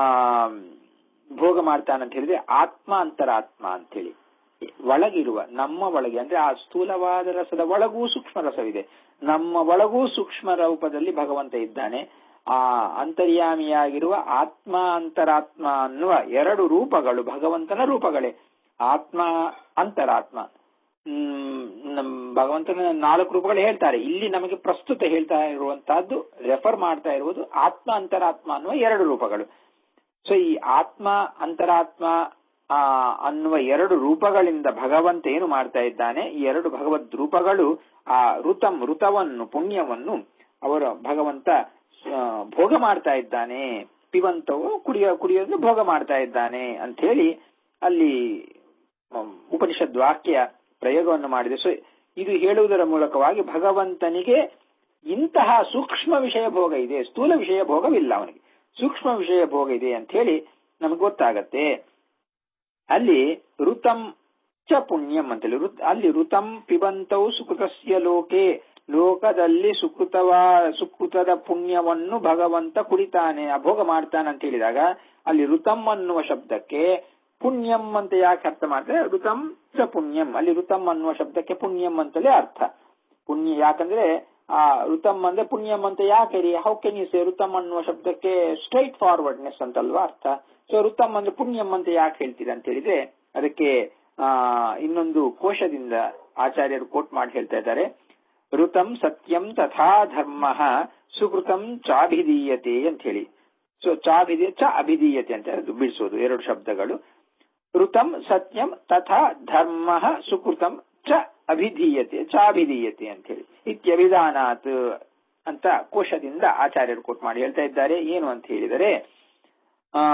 ಭೋಗ ಮಾಡ್ತಾನಂತ ಹೇಳಿದ್ರೆ ಆತ್ಮ ಅಂತರಾತ್ಮ ಅಂತೇಳಿ ಒಳಗಿರುವ ನಮ್ಮ ಒಳಗೆ ಅಂದ್ರೆ ಆ ಸ್ಥೂಲವಾದ ರಸದ ಒಳಗೂ ಸೂಕ್ಷ್ಮ ರಸವಿದೆ ನಮ್ಮ ಒಳಗೂ ಸೂಕ್ಷ್ಮ ರೂಪದಲ್ಲಿ ಭಗವಂತ ಇದ್ದಾನೆ ಆ ಅಂತರ್ಯಾಮಿಯಾಗಿರುವ ಆತ್ಮ ಅಂತರಾತ್ಮ ಅನ್ನುವ ಎರಡು ರೂಪಗಳು ಭಗವಂತನ ರೂಪಗಳೇ ಆತ್ಮ ಅಂತರಾತ್ಮ ಹ್ಮ್ ನಮ್ ಭಗವಂತನ ನಾಲ್ಕು ರೂಪಗಳು ಹೇಳ್ತಾರೆ ಇಲ್ಲಿ ನಮಗೆ ಪ್ರಸ್ತುತ ಹೇಳ್ತಾ ಇರುವಂತಹದ್ದು ರೆಫರ್ ಮಾಡ್ತಾ ಇರುವುದು ಆತ್ಮ ಅಂತರಾತ್ಮ ಅನ್ನುವ ಎರಡು ರೂಪಗಳು ಸೊ ಈ ಆತ್ಮ ಅಂತರಾತ್ಮ ಆ ಅನ್ನುವ ಎರಡು ರೂಪಗಳಿಂದ ಭಗವಂತ ಏನು ಮಾಡ್ತಾ ಇದ್ದಾನೆ ಈ ಎರಡು ಭಗವದ್ ರೂಪಗಳು ಆ ಋತಂ ಋತವನ್ನು ಪುಣ್ಯವನ್ನು ಅವರ ಭಗವಂತ ಆ, ಭೋಗ ಮಾಡ್ತಾ ಇದ್ದಾನೆ ಪಿವಂತವು ಕುಡಿಯ ಕುಡಿಯೋದು ಭೋಗ ಮಾಡ್ತಾ ಇದ್ದಾನೆ ಅಂತ ಹೇಳಿ ಅಲ್ಲಿ ಮ್, ಉಪನಿಷದ್ ವಾಕ್ಯ ಪ್ರಯೋಗವನ್ನು ಮಾಡಿದೆ ಸೊ ಇದು ಹೇಳುವುದರ ಮೂಲಕವಾಗಿ ಭಗವಂತನಿಗೆ ಇಂತಹ ಸೂಕ್ಷ್ಮ ವಿಷಯ ಭೋಗ ಇದೆ ಸ್ಥೂಲ ವಿಷಯ ಭೋಗವಿಲ್ಲ ಅವನಿಗೆ ಸೂಕ್ಷ್ಮ ವಿಷಯ ಭೋಗ ಇದೆ ಅಂತ ಹೇಳಿ ನಮಗೆ ಗೊತ್ತಾಗತ್ತೆ ಅಲ್ಲಿ ಋತಂ ಚ ಪುಣ್ಯಂ ಅಂತೇಳಿ ಋತ್- ಅಲ್ಲಿ ಋತಂ ಪಿಬಂತವು ಸುಕೃತಸ್ಯ ಲೋಕೆ ಲೋಕದಲ್ಲಿ ಸುಕೃತವ ಸುಕೃತದ ಪುಣ್ಯವನ್ನು ಭಗವಂತ ಕುಡಿತಾನೆ ಅಭೋಗ ಮಾಡ್ತಾನೆ ಅಂತ ಹೇಳಿದಾಗ ಅಲ್ಲಿ ಋತಂ ಅನ್ನುವ ಶಬ್ದಕ್ಕೆ ಪುಣ್ಯಂ ಅಂತ ಯಾಕೆ ಅರ್ಥ ಮಾಡ್ತಾರೆ ಋತಂ ಚ ಪುಣ್ಯಂ ಅಲ್ಲಿ ಋತಂ ಅನ್ನುವ ಶಬ್ದಕ್ಕೆ ಪುಣ್ಯಂ ಅಂತಲೇ ಅರ್ಥ ಪುಣ್ಯ ಯಾಕಂದ್ರೆ ಆ ಋತಂ ಅಂದ್ರೆ ಪುಣ್ಯಂ ಅಂತ ಯಾಕೆ ರೀ ಹೌ ಕೆನ್ ಯು ಸೇ ಋತಂ ಅನ್ನುವ ಶಬ್ದಕ್ಕೆ ಸ್ಟ್ರೈಟ್ ಫಾರ್ವರ್ಡ್ನೆಸ್ ಅಂತಲ್ವಾ ಅರ್ಥ ಸೊ ಋತಂ ಅಂದ್ರೆ ಪುಣ್ಯಂ ಅಂತ ಯಾಕೆ ಹೇಳ್ತೀರಾ ಅಂತ ಹೇಳಿದ್ರೆ ಅದಕ್ಕೆ ಆ ಇನ್ನೊಂದು ಕೋಶದಿಂದ ಆಚಾರ್ಯರು ಕೋಟ್ ಮಾಡಿ ಹೇಳ್ತಾ ಇದ್ದಾರೆ ಋತಂ ಸತ್ಯಂ ತಥಾ ಧರ್ಮ ಸುಕೃತಂ ಚಾಭಿಧೀಯತೆ ಅಂತ ಹೇಳಿ ಸೊ ಚಾಭಿಧೀಯ ಚ ಅಭಿಧೀಯತೆ ಅಂತ ಅದು ಬಿಡಿಸೋದು ಎರಡು ಶಬ್ದಗಳು ಋತಂ ಸತ್ಯಂ ತಥಾ ಧರ್ಮ ಸುಕೃತಂ ಚ ಅಭಿಧೀಯತೆ ಚಾಭಿಧೀಯತೆ ಅಂತ ಹೇಳಿ ಇತ್ಯಭಿಧಾನಾತ್ ಅಂತ ಕೋಶದಿಂದ ಆಚಾರ್ಯರು ಕೋಟ್ ಮಾಡಿ ಹೇಳ್ತಾ ಇದ್ದಾರೆ ಏನು ಅಂತ ಹೇಳಿದರೆ ಆ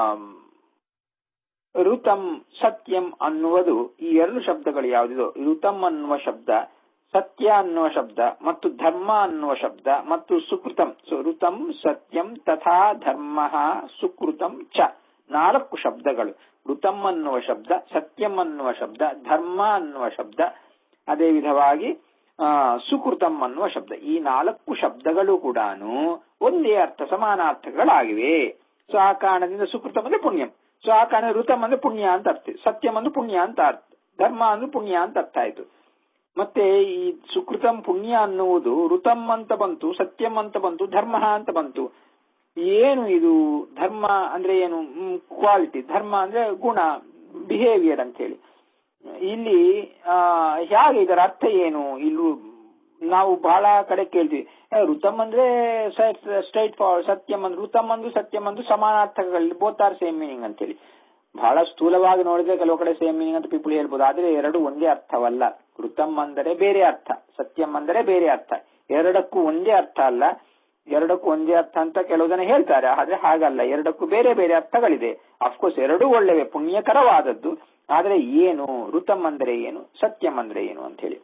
ಋತಂ ಸತ್ಯಂ ಅನ್ನುವುದು ಈ ಎರಡು ಶಬ್ದಗಳು ಯಾವುದಿದೋ ಋತಂ ಅನ್ನುವ ಶಬ್ದ ಸತ್ಯ ಅನ್ನುವ ಶಬ್ದ ಮತ್ತು ಧರ್ಮ ಅನ್ನುವ ಶಬ್ದ ಮತ್ತು ಸುಕೃತಂ ಸೊ ಋತಂ ಸತ್ಯಂ ತಥಾ ಧರ್ಮ ಸುಕೃತಂ ಚ ನಾಲ್ಕು ಶಬ್ದಗಳು ಋತಂ ಅನ್ನುವ ಶಬ್ದ ಸತ್ಯಂ ಅನ್ನುವ ಶಬ್ದ ಧರ್ಮ ಅನ್ನುವ ಶಬ್ದ ಅದೇ ವಿಧವಾಗಿ ಆ, ಸುಕೃತಂ ಅನ್ನುವ ಶಬ್ದ ಈ ನಾಲ್ಕು ಶಬ್ದಗಳು ಕೂಡ ಒಂದೇ ಅರ್ಥ ಸಮಾನಾರ್ಥಗಳಾಗಿವೆ ಸೊ ಆ ಕಾರಣದಿಂದ ಸುಕೃತಂ ಅಂದ್ರೆ ಪುಣ್ಯಂ ಸೊ ಆ ಕಾರಣ ಋತಂ ಅಂದ್ರೆ ಪುಣ್ಯ ಅಂತ ಅರ್ಥ ಸತ್ಯಂ ಅಂದ್ರೆ ಪುಣ್ಯ ಅಂತ ಅರ್ಥ ಧರ್ಮ ಅಂದ್ರೆ ಪುಣ್ಯ ಅಂತ ಅರ್ಥ ಆಯ್ತು ಮತ್ತೆ ಈ ಸುಕೃತಂ ಪುಣ್ಯ ಅನ್ನುವುದು ಋತಂ ಅಂತ ಬಂತು ಸತ್ಯಂ ಅಂತ ಬಂತು ಧರ್ಮ ಅಂತ ಬಂತು ಏನು ಇದು ಧರ್ಮ ಅಂದ್ರೆ ಏನು ಕ್ವಾಲಿಟಿ ಧರ್ಮ ಅಂದ್ರೆ ಗುಣ ಬಿಹೇವಿಯರ್ ಅಂತ ಹೇಳಿ ಇಲ್ಲಿ ಆ ಹೇಗೆ ಇದರ ಅರ್ಥ ಏನು ಇಲ್ಲಿ ನಾವು ಬಹಳ ಕಡೆ ಕೇಳ್ತೀವಿ ಏ, ಋತಮ್ ಅಂದ್ರೆ ಸ್ಟ್ರೈಟ್ ಫಾರ್ವರ್ಡ್ ಸತ್ಯಂ ಅಂದ್ರೆ ಋತಮ್ ಅಂದ್ರು ಸತ್ಯಂ ಅಂದ್ರು ಸಮಾನಾರ್ಥಕಗಳಲ್ಲಿ ಬೋತ್ ಆರ್ ಸೇಮ್ ಮೀನಿಂಗ್ ಅಂತೇಳಿ ಬಹಳ ಸ್ಥೂಲವಾಗಿ ನೋಡಿದ್ರೆ ಕೆಲವು ಕಡೆ ಸೇಮ್ ಮೀನಿಂಗ್ ಅಂತ ಪೀಪಲ್ ಹೇಳ್ಬೋದು ಆದ್ರೆ ಎರಡು ಒಂದೇ ಅರ್ಥವಲ್ಲ ಋತಮ್ ಅಂದರೆ ಬೇರೆ ಅರ್ಥ ಸತ್ಯಂ ಅಂದರೆ ಬೇರೆ ಅರ್ಥ ಎರಡಕ್ಕೂ ಒಂದೇ ಅರ್ಥ ಅಲ್ಲ ಎರಡಕ್ಕೂ ಒಂದೇ ಅರ್ಥ ಅಂತ ಕೆಲವು ಜನ ಹೇಳ್ತಾರೆ ಆದ್ರೆ ಹಾಗಲ್ಲ ಎರಡಕ್ಕೂ ಬೇರೆ ಬೇರೆ ಅರ್ಥಗಳಿದೆ ಅಫ್ಕೋರ್ಸ್ ಎರಡೂ ಒಳ್ಳೆವೆ ಪುಣ್ಯಕರವಾದದ್ದು ಆದ್ರೆ ಏನು ಋತಮ್ ಅಂದ್ರೆ ಏನು ಸತ್ಯಂ ಅಂದ್ರೆ ಏನು ಅಂತ ಹೇಳಿ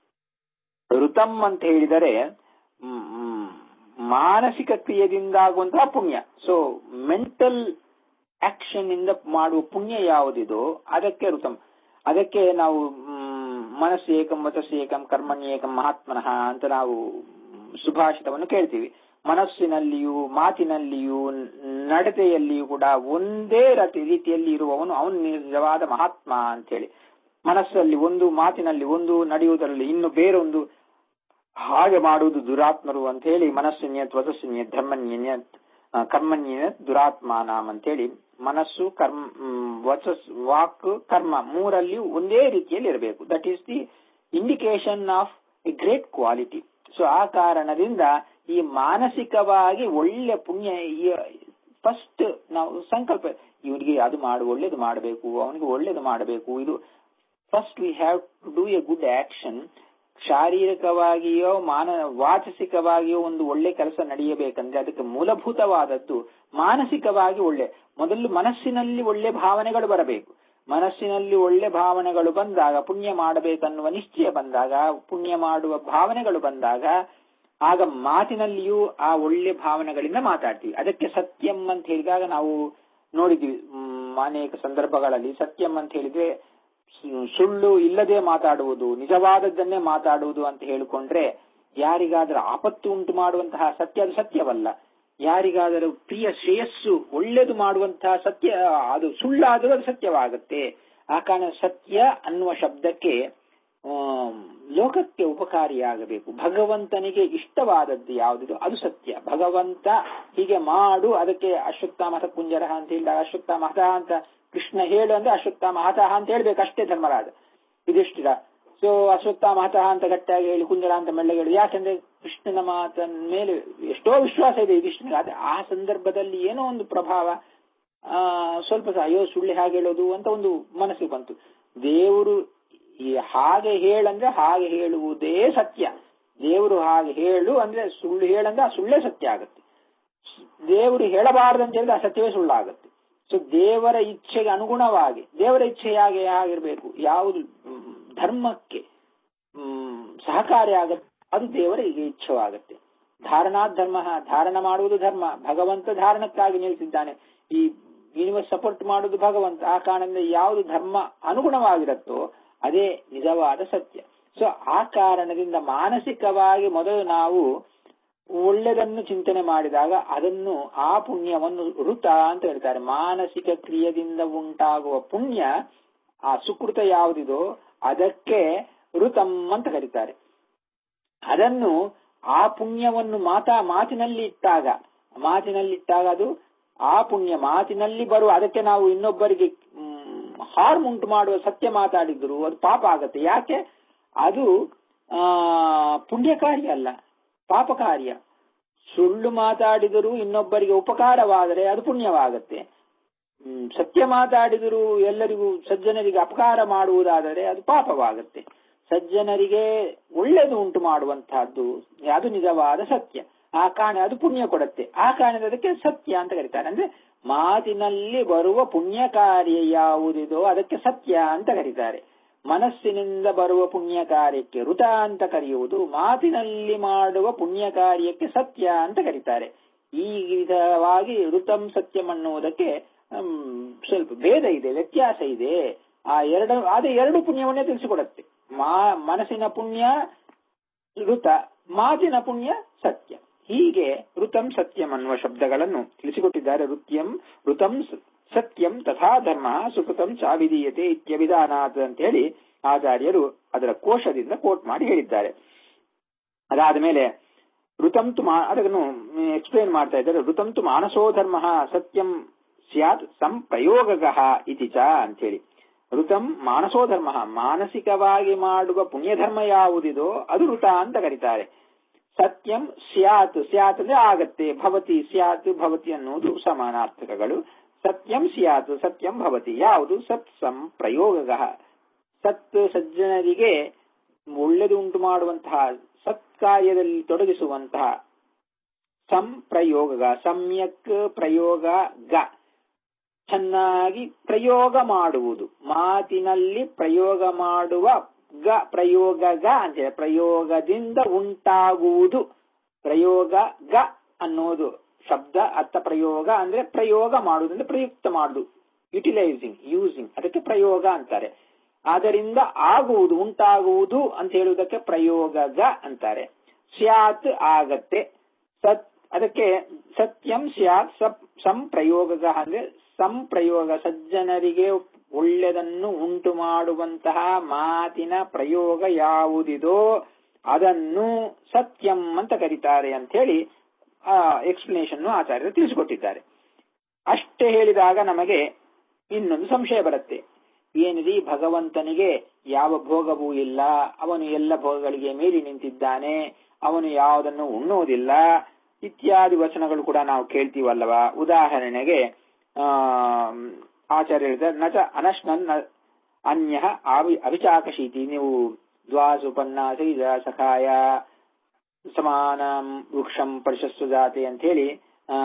ಋತಮ್ ಅಂತ ಹೇಳಿದರೆ ಮ್, ಮ್, ಮಾನಸಿಕ ಕ್ರಿಯೆದಿಂದಾಗುವಂತಹ ಪುಣ್ಯ ಸೊ ಮೆಂಟಲ್ ಆಕ್ಷನ್ ಇಂದ ಮಾಡುವ ಪುಣ್ಯ ಯಾವುದಿದೋ ಅದಕ್ಕೆ ಋತಮ್ ಅದಕ್ಕೆ ನಾವು ಮ್, ಮನಸ್ಸು ಏಕಂ ವಚಸ್ಸು ಏಕಂ ಕರ್ಮಣ್ಯ ಏಕಂ ಮಹಾತ್ಮನಃ ಅಂತ ನಾವು ಸುಭಾಷಿತವನ್ನು ಕೇಳ್ತೀವಿ ಮನಸ್ಸಿನಲ್ಲಿಯೂ ಮಾತಿನಲ್ಲಿಯೂ ನಡತೆಯಲ್ಲಿಯೂ ಕೂಡ ಒಂದೇ ರತಿ- ರೀತಿಯಲ್ಲಿ ಇರುವವನು ಅವನು ನಿಜವಾದ ಮಹಾತ್ಮ ಅಂತ ಹೇಳಿ ಮನಸ್ಸಲ್ಲಿ ಒಂದು ಮಾತಿನಲ್ಲಿ ಒಂದು ನಡೆಯುವುದರಲ್ಲಿ ಇನ್ನು ಬೇರೊಂದು ಹಾಗೆ ಮಾಡುವುದು ದುರಾತ್ಮರು ಅಂತ ಹೇಳಿ ಮನಸ್ಸಿನ್ಯತ್ ವಸಸ್ಸಿನ್ಯತ್ ಧರ್ಮನ್ಯತ್ ಆ, ಕರ್ಮನ್ಯತ್ ದುರಾತ್ಮಾನಾಮ್ ಅಂತ ಹೇಳಿ ಮನಸ್ಸು ಕರ್ಮ ಮ್, ವಚಸ್ ವಾಕ್ ಕರ್ಮ ಮೂರಲ್ಲಿ ಒಂದೇ ರೀತಿಯಲ್ಲಿ ಇರಬೇಕು that is the indication of a great quality so ಆ ಕಾರಣದಿಂದ ಈ ಮಾನಸಿಕವಾಗಿ ಒಳ್ಳೆ ಪುಣ್ಯ ಫಸ್ಟ್ ನಾವು ಸಂಕಲ್ಪ ಇವನಿಗೆ ಅದು ಮಾಡು ಒಳ್ಳೇದು ಮಾಡಬೇಕು ಅವನಿಗೆ ಒಳ್ಳೇದು ಮಾಡಬೇಕು ಇದು first we have to do a good action ಶಾರೀರಿಕವಾಗಿಯೋ ಮಾನ ವಾಚಸಿಕವಾಗಿಯೋ ಒಂದು ಒಳ್ಳೆ ಕೆಲಸ ನಡೆಯಬೇಕಂದ್ರೆ ಅದಕ್ಕೆ ಮೂಲಭೂತವಾದದ್ದು ಮಾನಸಿಕವಾಗಿ ಒಳ್ಳೆ ಮೊದಲು ಮನಸ್ಸಿನಲ್ಲಿ ಒಳ್ಳೆ ಭಾವನೆಗಳು ಬರಬೇಕು ಮನಸ್ಸಿನಲ್ಲಿ ಒಳ್ಳೆ ಭಾವನೆಗಳು ಬಂದಾಗ ಪುಣ್ಯ ಮಾಡಬೇಕನ್ನುವ ನಿಶ್ಚಯ ಬಂದಾಗ ಪುಣ್ಯ ಮಾಡುವ ಭಾವನೆಗಳು ಬಂದಾಗ ಆಗ ಮಾತಿನಲ್ಲಿಯೂ ಆ ಒಳ್ಳೆ ಭಾವನೆಗಳಿಂದ ಮಾತಾಡ್ತೀವಿ ಅದಕ್ಕೆ ಸತ್ಯಂ ಅಂತ ಹೇಳಿದಾಗ ನಾವು ನೋಡಿದ್ವಿ ಮ್, ಅನೇಕ ಸಂದರ್ಭಗಳಲ್ಲಿ ಸತ್ಯಂ ಅಂತ ಹೇಳಿದ್ರೆ ಸು- ಸುಳ್ಳು ಇಲ್ಲದೆ ಮಾತಾಡುವುದು ನಿಜವಾದದ್ದನ್ನೇ ಮಾತಾಡುವುದು ಅಂತ ಹೇಳಿಕೊಂಡ್ರೆ ಯಾರಿಗಾದರೂ ಆಪತ್ತು ಉಂಟು ಮಾಡುವಂತಹ ಸತ್ಯ ಅದು ಸತ್ಯವಲ್ಲ ಯಾರಿಗಾದರೂ ಪ್ರಿಯ ಶ್ರೇಯಸ್ಸು ಒಳ್ಳೆದು ಮಾಡುವಂತಹ ಸತ್ಯ ಅದು ಸುಳ್ಳಾದರೂ ಅದು ಸತ್ಯವಾಗುತ್ತೆ ಆ ಕಾರಣ ಸತ್ಯ ಅನ್ನುವ ಶಬ್ದಕ್ಕೆ ಆಮ್, ಲೋಕಕ್ಕೆ ಉಪಕಾರಿಯಾಗಬೇಕು ಭಗವಂತನಿಗೆ ಇಷ್ಟವಾದದ್ದು ಯಾವುದಿದು ಅದು ಸತ್ಯ ಭಗವಂತ ಹೀಗೆ ಮಾಡು ಅದಕ್ಕೆ ಅಶ್ವತ್ಥಾಮಥ ಕುಂಜರ ಅಂತ ಹೇಳಿದಾಗ ಅಶ್ವತ್ಥಾಮಥ ಅಂತ ಕೃಷ್ಣ ಹೇಳು ಅಂದ್ರೆ ಅಶ್ವತ್ಥಾಮ ಹತಃ ಅಂತ ಹೇಳ್ಬೇಕು ಅಷ್ಟೇ ಧರ್ಮರಾಜ ಯುಧಿಷ್ಠಿರ ಸೊ ಅಶ್ವತ್ಥ ಮಹತಃ ಅಂತ ಗಟ್ಟಿಯಾಗಿ ಹೇಳಿ ಕುಂಜರ ಅಂತ ಮೆಲ್ಲಗೆ ಹೇಳಿ ಯಾಕಂದ್ರೆ ಕೃಷ್ಣನ ಮಾತನ ಮೇಲೆ ಎಷ್ಟೋ ವಿಶ್ವಾಸ ಇದೆ ಯುಧಿಷ್ಠನಿಗೆ ಆದ್ರೆ ಆ ಸಂದರ್ಭದಲ್ಲಿ ಏನೋ ಒಂದು ಪ್ರಭಾವ ಆ ಸ್ವಲ್ಪ ಸಹ ಅಯ್ಯೋ ಸುಳ್ಳು ಹಾಗೆ ಹೇಳೋದು ಅಂತ ಒಂದು ಮನಸ್ಸಿಗೆ ಬಂತು ದೇವರು ಈ ಹಾಗೆ ಹೇಳಂದ್ರೆ ಹಾಗೆ ಹೇಳುವುದೇ ಸತ್ಯ ದೇವರು ಹಾಗೆ ಹೇಳು ಅಂದ್ರೆ ಸುಳ್ಳು ಹೇಳಂದ್ರೆ ಆ ಸುಳ್ಳೇ ಸತ್ಯ ಆಗುತ್ತೆ ದೇವರು ಹೇಳಬಾರದು ಅಂತ ಹೇಳಿದ್ರೆ ಆ ಸತ್ಯವೇ ಸುಳ್ಳಾಗುತ್ತೆ ಸೊ ದೇವರ ಇಚ್ಛೆಗೆ ಅನುಗುಣವಾಗಿ ದೇವರ ಇಚ್ಛೆ ಹೇಗೆ ಆಗಿರ್ಬೇಕು ಯಾವುದು ಮ್, ಧರ್ಮಕ್ಕೆ ಮ್, ಸಹಕಾರಿ ಆಗತ್ತೆ ಅದು ದೇವರ ಈಗ ಇಚ್ಛವಾಗುತ್ತೆ ಧಾರಣಾ ಧರ್ಮ ಧಾರಣ ಮಾಡುವುದು ಧರ್ಮ ಭಗವಂತ ಧಾರಣಕ್ಕಾಗಿ ನಿಲ್ಲಿಸಿದ್ದಾನೆ ಈ ಯೂನಿವರ್ಸ್ ಸಪೋರ್ಟ್ ಮಾಡುವುದು ಭಗವಂತ ಆ ಕಾರಣದಿಂದ ಯಾವುದು ಧರ್ಮ ಅನುಗುಣವಾಗಿರುತ್ತೋ ಅದೇ ನಿಜವಾದ ಸತ್ಯ ಸೊ ಆ ಕಾರಣದಿಂದ ಮಾನಸಿಕವಾಗಿ ಮೊದಲು ನಾವು ಒಳ್ಳೆದನ್ನು ಚಿಂತನೆ ಮಾಡಿದಾಗ ಅದನ್ನು ಆ ಪುಣ್ಯವನ್ನು ಋತ ಅಂತ ಹೇಳ್ತಾರೆ ಮಾನಸಿಕ ಕ್ರಿಯೆಯಿಂದ ಉಂಟಾಗುವ ಪುಣ್ಯ ಆ ಸುಕೃತ ಯಾವುದಿದೋ ಅದಕ್ಕೆ ಋತಂ ಅಂತ ಕರೀತಾರೆ ಅದನ್ನು ಆ ಪುಣ್ಯವನ್ನು ಮಾತಾ ಮಾತಿನಲ್ಲಿ ಇಟ್ಟಾಗ ಮಾತಿನಲ್ಲಿ ಇಟ್ಟಾಗ ಅದು ಆ ಪುಣ್ಯ ಮಾತಿನಲ್ಲಿ ಬರುವ ಅದಕ್ಕೆ ನಾವು ಇನ್ನೊಬ್ಬರಿಗೆ ಹಾರ್ಮ್ ಉಂಟು ಮಾಡುವ ಸತ್ಯ ಮಾತಾಡಿದ್ರು ಅದು ಪಾಪ ಆಗತ್ತೆ ಯಾಕೆ ಅದು ಆ ಪುಣ್ಯ ಕಾರ್ಯ ಅಲ್ಲ ಪಾಪ ಕಾರ್ಯ ಸುಳ್ಳು ಮಾತಾಡಿದರೂ ಇನ್ನೊಬ್ಬರಿಗೆ ಉಪಕಾರವಾದರೆ ಅದು ಪುಣ್ಯವಾಗತ್ತೆ ಹ್ಮ್, ಸತ್ಯ ಮಾತಾಡಿದರೂ ಎಲ್ಲರಿಗೂ ಸಜ್ಜನರಿಗೆ ಅಪಕಾರ ಮಾಡುವುದಾದರೆ ಅದು ಪಾಪವಾಗತ್ತೆ ಸಜ್ಜನರಿಗೆ ಒಳ್ಳೆಯದು ಉಂಟು ಮಾಡುವಂತಹದ್ದು ಅದು ನಿಜವಾದ ಸತ್ಯ ಆ ಕಾರಣ ಅದು ಪುಣ್ಯ ಕೊಡುತ್ತೆ ಆ ಕಾರಣದ ಅದಕ್ಕೆ ಸತ್ಯ ಅಂತ ಕರೀತಾರೆ ಅಂದ್ರೆ ಮಾತಿನಲ್ಲಿ ಬರುವ ಪುಣ್ಯ ಕಾರ್ಯ ಯಾವುದಿದೋ ಅದಕ್ಕೆ ಸತ್ಯ ಅಂತ ಕರೀತಾರೆ ಮನಸ್ಸಿನಿಂದ ಬರುವ ಪುಣ್ಯ ಕಾರ್ಯಕ್ಕೆ ಋತ ಅಂತ ಕರೆಯುವುದು ಮಾತಿನಲ್ಲಿ ಮಾಡುವ ಪುಣ್ಯ ಕಾರ್ಯಕ್ಕೆ ಸತ್ಯ ಅಂತ ಕರೀತಾರೆ ಈ ವಿಧವಾಗಿ ಋತಂ ಸತ್ಯಂ ಅನ್ನುವುದಕ್ಕೆ ಹ್ಮ್, ಸ್ವಲ್ಪ ಭೇದ ಇದೆ ವ್ಯತ್ಯಾಸ ಇದೆ ಆ ಎರಡು ಆದ್ರೆ ಎರಡು ಪುಣ್ಯವನ್ನೇ ತಿಳಿಸಿಕೊಡುತ್ತೆ ಮಾ ಮನಸ್ಸಿನ ಪುಣ್ಯ ಋತ ಮಾತಿನ ಪುಣ್ಯ ಸತ್ಯ ಹೀಗೆ ಋತಂ ಸತ್ಯಂ ಅನ್ನುವ ಶಬ್ದಗಳನ್ನು ತಿಳಿಸಿಕೊಟ್ಟಿದ್ದಾರೆ ಋತ್ಯಂ ಋತಂ ಸ- ಸತ್ಯಂ ತಥಾ ಧರ್ಮ ಸುಕೃತಂ ಚಾವಿಧೀಯತೆ ಇತ್ಯಭಿಧಾನಾತ್ ಅಂತ ಹೇಳಿ ಆಚಾರ್ಯರು ಅದರ ಕೋಶದಿಂದ ಕೋಟ್ ಮಾಡಿ ಹೇಳಿದ್ದಾರೆ ಅದಾದ ಮೇಲೆ ಋತಂತು ಮಾ ಅದನ್ನು ಎಕ್ಸ್ಪ್ಲೇನ್ ಮಾಡ್ತಾ ಇದ್ದಾರೆ ಋತಂತು ಮಾನಸೋ ಧರ್ಮ ಸತ್ಯಂ ಸ್ಯಾತ್ ಸಂಪ್ರಯೋಗಗಃ ಇತಿ ಚ ಅಂತೇಳಿ ಋತಂ ಮಾನಸೋ ಧರ್ಮ ಮಾನಸಿಕವಾಗಿ ಮಾಡುವ ಪುಣ್ಯಧರ್ಮ ಯಾವುದಿದೋ ಅದು ಋತ ಅಂತ ಕರೀತಾರೆ ಸತ್ಯಂ ಸ್ಯಾತ್ ಸ್ಯಾತ್ ಅಂದ್ರೆ ಆಗತ್ತೆ ಭವತಿ ಸ್ಯಾತ್ ಭವತಿ ಅನ್ನುವುದು ಸಮಾನಾರ್ಥಕಗಳು ಸತ್ಯಂ ಸ್ಯಾತ್ ಸತ್ಯಂ ಭವತಿ ಯಾವುದು ಸತ್ ಸಂಪ್ರಯೋಗ ಸತ್ ಸಜ್ಜನರಿಗೆ ಒಳ್ಳೆದು ಉಂಟು ಮಾಡುವಂತಹ ಸತ್ಕಾರ್ಯದಲ್ಲಿ ತೊಡಗಿಸುವಂತಹ ಸಂಪ್ರಯೋಗ ಸಮ್ಯಕ್ ಪ್ರಯೋಗ ಗ ಚೆನ್ನಾಗಿ ಪ್ರಯೋಗ ಮಾಡುವುದು ಮಾತಿನಲ್ಲಿ ಪ್ರಯೋಗ ಮಾಡುವ ಗ ಪ್ರಯೋಗ ಗ ಅಂತೇಳಿ ಪ್ರಯೋಗದಿಂದ ಉಂಟಾಗುವುದು ಪ್ರಯೋಗ ಗ ಅನ್ನೋದು ಶಬ್ದ ಅರ್ಥ ಪ್ರಯೋಗ ಅಂದ್ರೆ ಪ್ರಯೋಗ ಮಾಡುವುದು ಅಂದ್ರೆ ಪ್ರಯುಕ್ತ ಮಾಡುದು ಯುಟಿಲೈಸಿಂಗ್ ಯೂಸಿಂಗ್ ಅದಕ್ಕೆ ಪ್ರಯೋಗ ಅಂತಾರೆ ಅದರಿಂದ ಆಗುವುದು ಉಂಟಾಗುವುದು ಅಂತ ಹೇಳುವುದಕ್ಕೆ ಪ್ರಯೋಗ ಗ ಅಂತಾರೆ ಸ್ಯಾತ್ ಆಗತ್ತೆ ಸತ್ ಅದಕ್ಕೆ ಸತ್ಯಂ ಸ್ಯಾತ್ ಸಪ್ ಸಂಪ್ರಯೋಗ ಅಂದ್ರೆ ಸಂಪ್ರಯೋಗ ಸಜ್ಜನರಿಗೆ ಒಳ್ಳೆದನ್ನು ಉಂಟು ಮಾಡುವಂತಹ ಮಾತಿನ ಪ್ರಯೋಗ ಯಾವುದಿದೋ ಅದನ್ನು ಸತ್ಯಂ ಅಂತ ಕರೀತಾರೆ ಅಂತ ಹೇಳಿ ಆ ಎಕ್ಸ್ಪ್ಲನೇಷನ್ ಆಚಾರ್ಯರು ತಿಳಿಸಿಕೊಟ್ಟಿದ್ದಾರೆ ಅಷ್ಟೇ ಹೇಳಿದಾಗ ನಮಗೆ ಇನ್ನೊಂದು ಸಂಶಯ ಬರುತ್ತೆ ಏನಿದೆ ಭಗವಂತನಿಗೆ ಯಾವ ಭೋಗವೂ ಇಲ್ಲ ಅವನು ಎಲ್ಲ ಭೋಗಗಳಿಗೆ ಮೀರಿ ನಿಂತಿದ್ದಾನೆ ಅವನು ಯಾವುದನ್ನು ಉಣ್ಣುವುದಿಲ್ಲ ಇತ್ಯಾದಿ ವಚನಗಳು ಕೂಡ ನಾವು ಕೇಳ್ತೀವಲ್ಲವಾ ಉದಾಹರಣೆಗೆ ಆ ಆಚಾರ್ಯ ಹೇಳಿದ ನಚ ಅನಶ್ನನ್ ಅನ್ಯ ಅವಿಚಾಕಶೀತಿ ನೀವು ದ್ವಾಸುಪನ್ನಾಸೈಜ ಸಖಾಯ ಸಮಾನ ವೃಕ್ಷಂ ಪರಿಶಸ್ಸು ಜಾತಿ ಅಂತ ಹೇಳಿ ಆ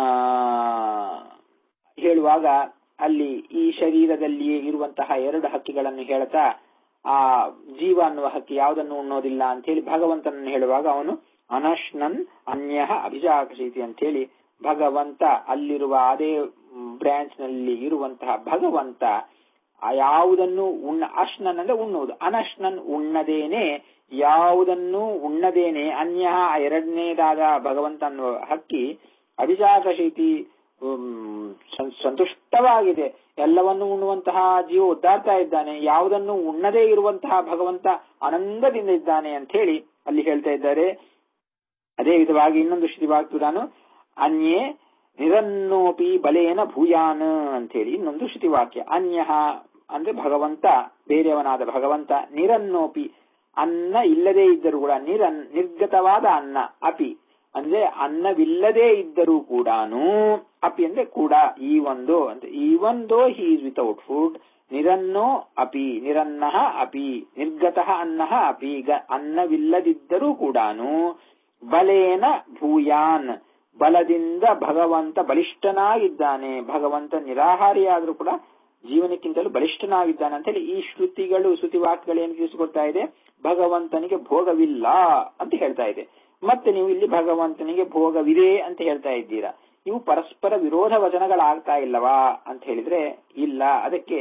ಹೇಳುವಾಗ ಅಲ್ಲಿ ಈ ಶರೀರದಲ್ಲಿ ಇರುವಂತಹ ಎರಡು ಹಕ್ಕಿಗಳನ್ನು ಹೇಳ್ತಾ ಆ ಜೀವ ಅನ್ನುವ ಹಕ್ಕಿ ಯಾವುದನ್ನು ಉಣ್ಣೋದಿಲ್ಲ ಅಂತ ಹೇಳಿ ಭಗವಂತನನ್ನು ಹೇಳುವಾಗ ಅವನು ಅನಶ್ನನ್ ಅನ್ಯ ಅಭಿಜಾಕಶೀತಿ ಅಂತ ಹೇಳಿ ಭಗವಂತ ಅಲ್ಲಿರುವ ಅದೇ ಬ್ರಾಂಚ್ ನಲ್ಲಿ ಇರುವಂತಹ ಭಗವಂತ ಯಾವುದನ್ನು ಉಣ್ಣ ಅಶ್ನನ್ ಅಂದ್ರೆ ಉಣ್ಣುವುದು ಅನಶ್ನನ್ ಉಣ್ಣದೇನೆ ಯಾವುದನ್ನು ಉಣ್ಣದೇನೆ ಅನ್ಯ ಎರಡನೇದಾದ ಭಗವಂತ ಅನ್ನುವ ಹಕ್ಕಿ ಅಭಿಜಾಕಶೀತಿ ಸಂತುಷ್ಟವಾಗಿದೆ ಎಲ್ಲವನ್ನು ಉಣ್ಣುವಂತಹ ಜೀವ ಒದ್ದಾಡ್ತಾ ಇದ್ದಾನೆ ಯಾವುದನ್ನು ಉಣ್ಣದೇ ಇರುವಂತಹ ಭಗವಂತ ಆನಂದದಿಂದ ಇದ್ದಾನೆ ಅಂತ ಹೇಳಿ ಅಲ್ಲಿ ಹೇಳ್ತಾ ಇದ್ದಾರೆ ಅದೇ ವಿಧವಾಗಿ ಇನ್ನೊಂದು ಶ್ರುತಿವಾಕ್ಯದಾನು ಅನ್ಯೇ ನಿರನ್ನೋಪಿ ಬಲೇನ ಭೂಯಾನ್ ಅಂತ ಹೇಳಿ ಇನ್ನೊಂದು ಶ್ರುತಿವಾಕ್ಯ ಅನ್ಯ ಅಂದ್ರೆ ಭಗವಂತ ಬೇರೆಯವನಾದ ಭಗವಂತ ನಿರನ್ನೋಪಿ ಅನ್ನ ಇಲ್ಲದೇ ಇದ್ದರೂ ಕೂಡ ನಿರ್ ನಿರ್ಗತವಾದ ಅನ್ನ ಅಪಿ ಅಂದ್ರೆ ಅನ್ನವಿಲ್ಲದೇ ಇದ್ದರೂ ಕೂಡ ಅಪಿ ಅಂದ್ರೆ ಕೂಡ ಈ ಒಂದು ಅಂದ್ರೆ even though he is without food ನಿರನ್ನೋ ಅಪಿ ನಿರನ್ನ ಅಪಿ ನಿರ್ಗತ ಅನ್ನ ಅಪಿ ಈಗ ಅನ್ನವಿಲ್ಲದಿದ್ದರೂ ಕೂಡ ಬಲೇನ ಭೂಯಾನ್ ಬಲದಿಂದ ಭಗವಂತ ಬಲಿಷ್ಠನಾಗಿದ್ದಾನೆ ಭಗವಂತ ನಿರಾಹಾರಿಯಾದ್ರೂ ಕೂಡ ಜೀವನಕ್ಕಿಂತಲೂ ಬಲಿಷ್ಠನಾಗಿದ್ದಾನೆ ಅಂತ ಹೇಳಿ ಈ ಶ್ರುತಿಗಳು ಶ್ರುತಿ ವಾಕ್ಯಗಳು ಏನು ತಿಳಿಸಿಕೊಡ್ತಾ ಇದೆ ಭಗವಂತನಿಗೆ ಭೋಗವಿಲ್ಲ ಅಂತ ಹೇಳ್ತಾ ಇದೆ ಮತ್ತೆ ನೀವು ಇಲ್ಲಿ ಭಗವಂತನಿಗೆ ಭೋಗವಿದೆ ಅಂತ ಹೇಳ್ತಾ ಇದ್ದೀರಾ ಇವು ಪರಸ್ಪರ ವಿರೋಧ ವಚನಗಳಾಗ್ತಾ ಇಲ್ಲವಾ ಅಂತ ಹೇಳಿದ್ರೆ ಇಲ್ಲ ಅದಕ್ಕೆ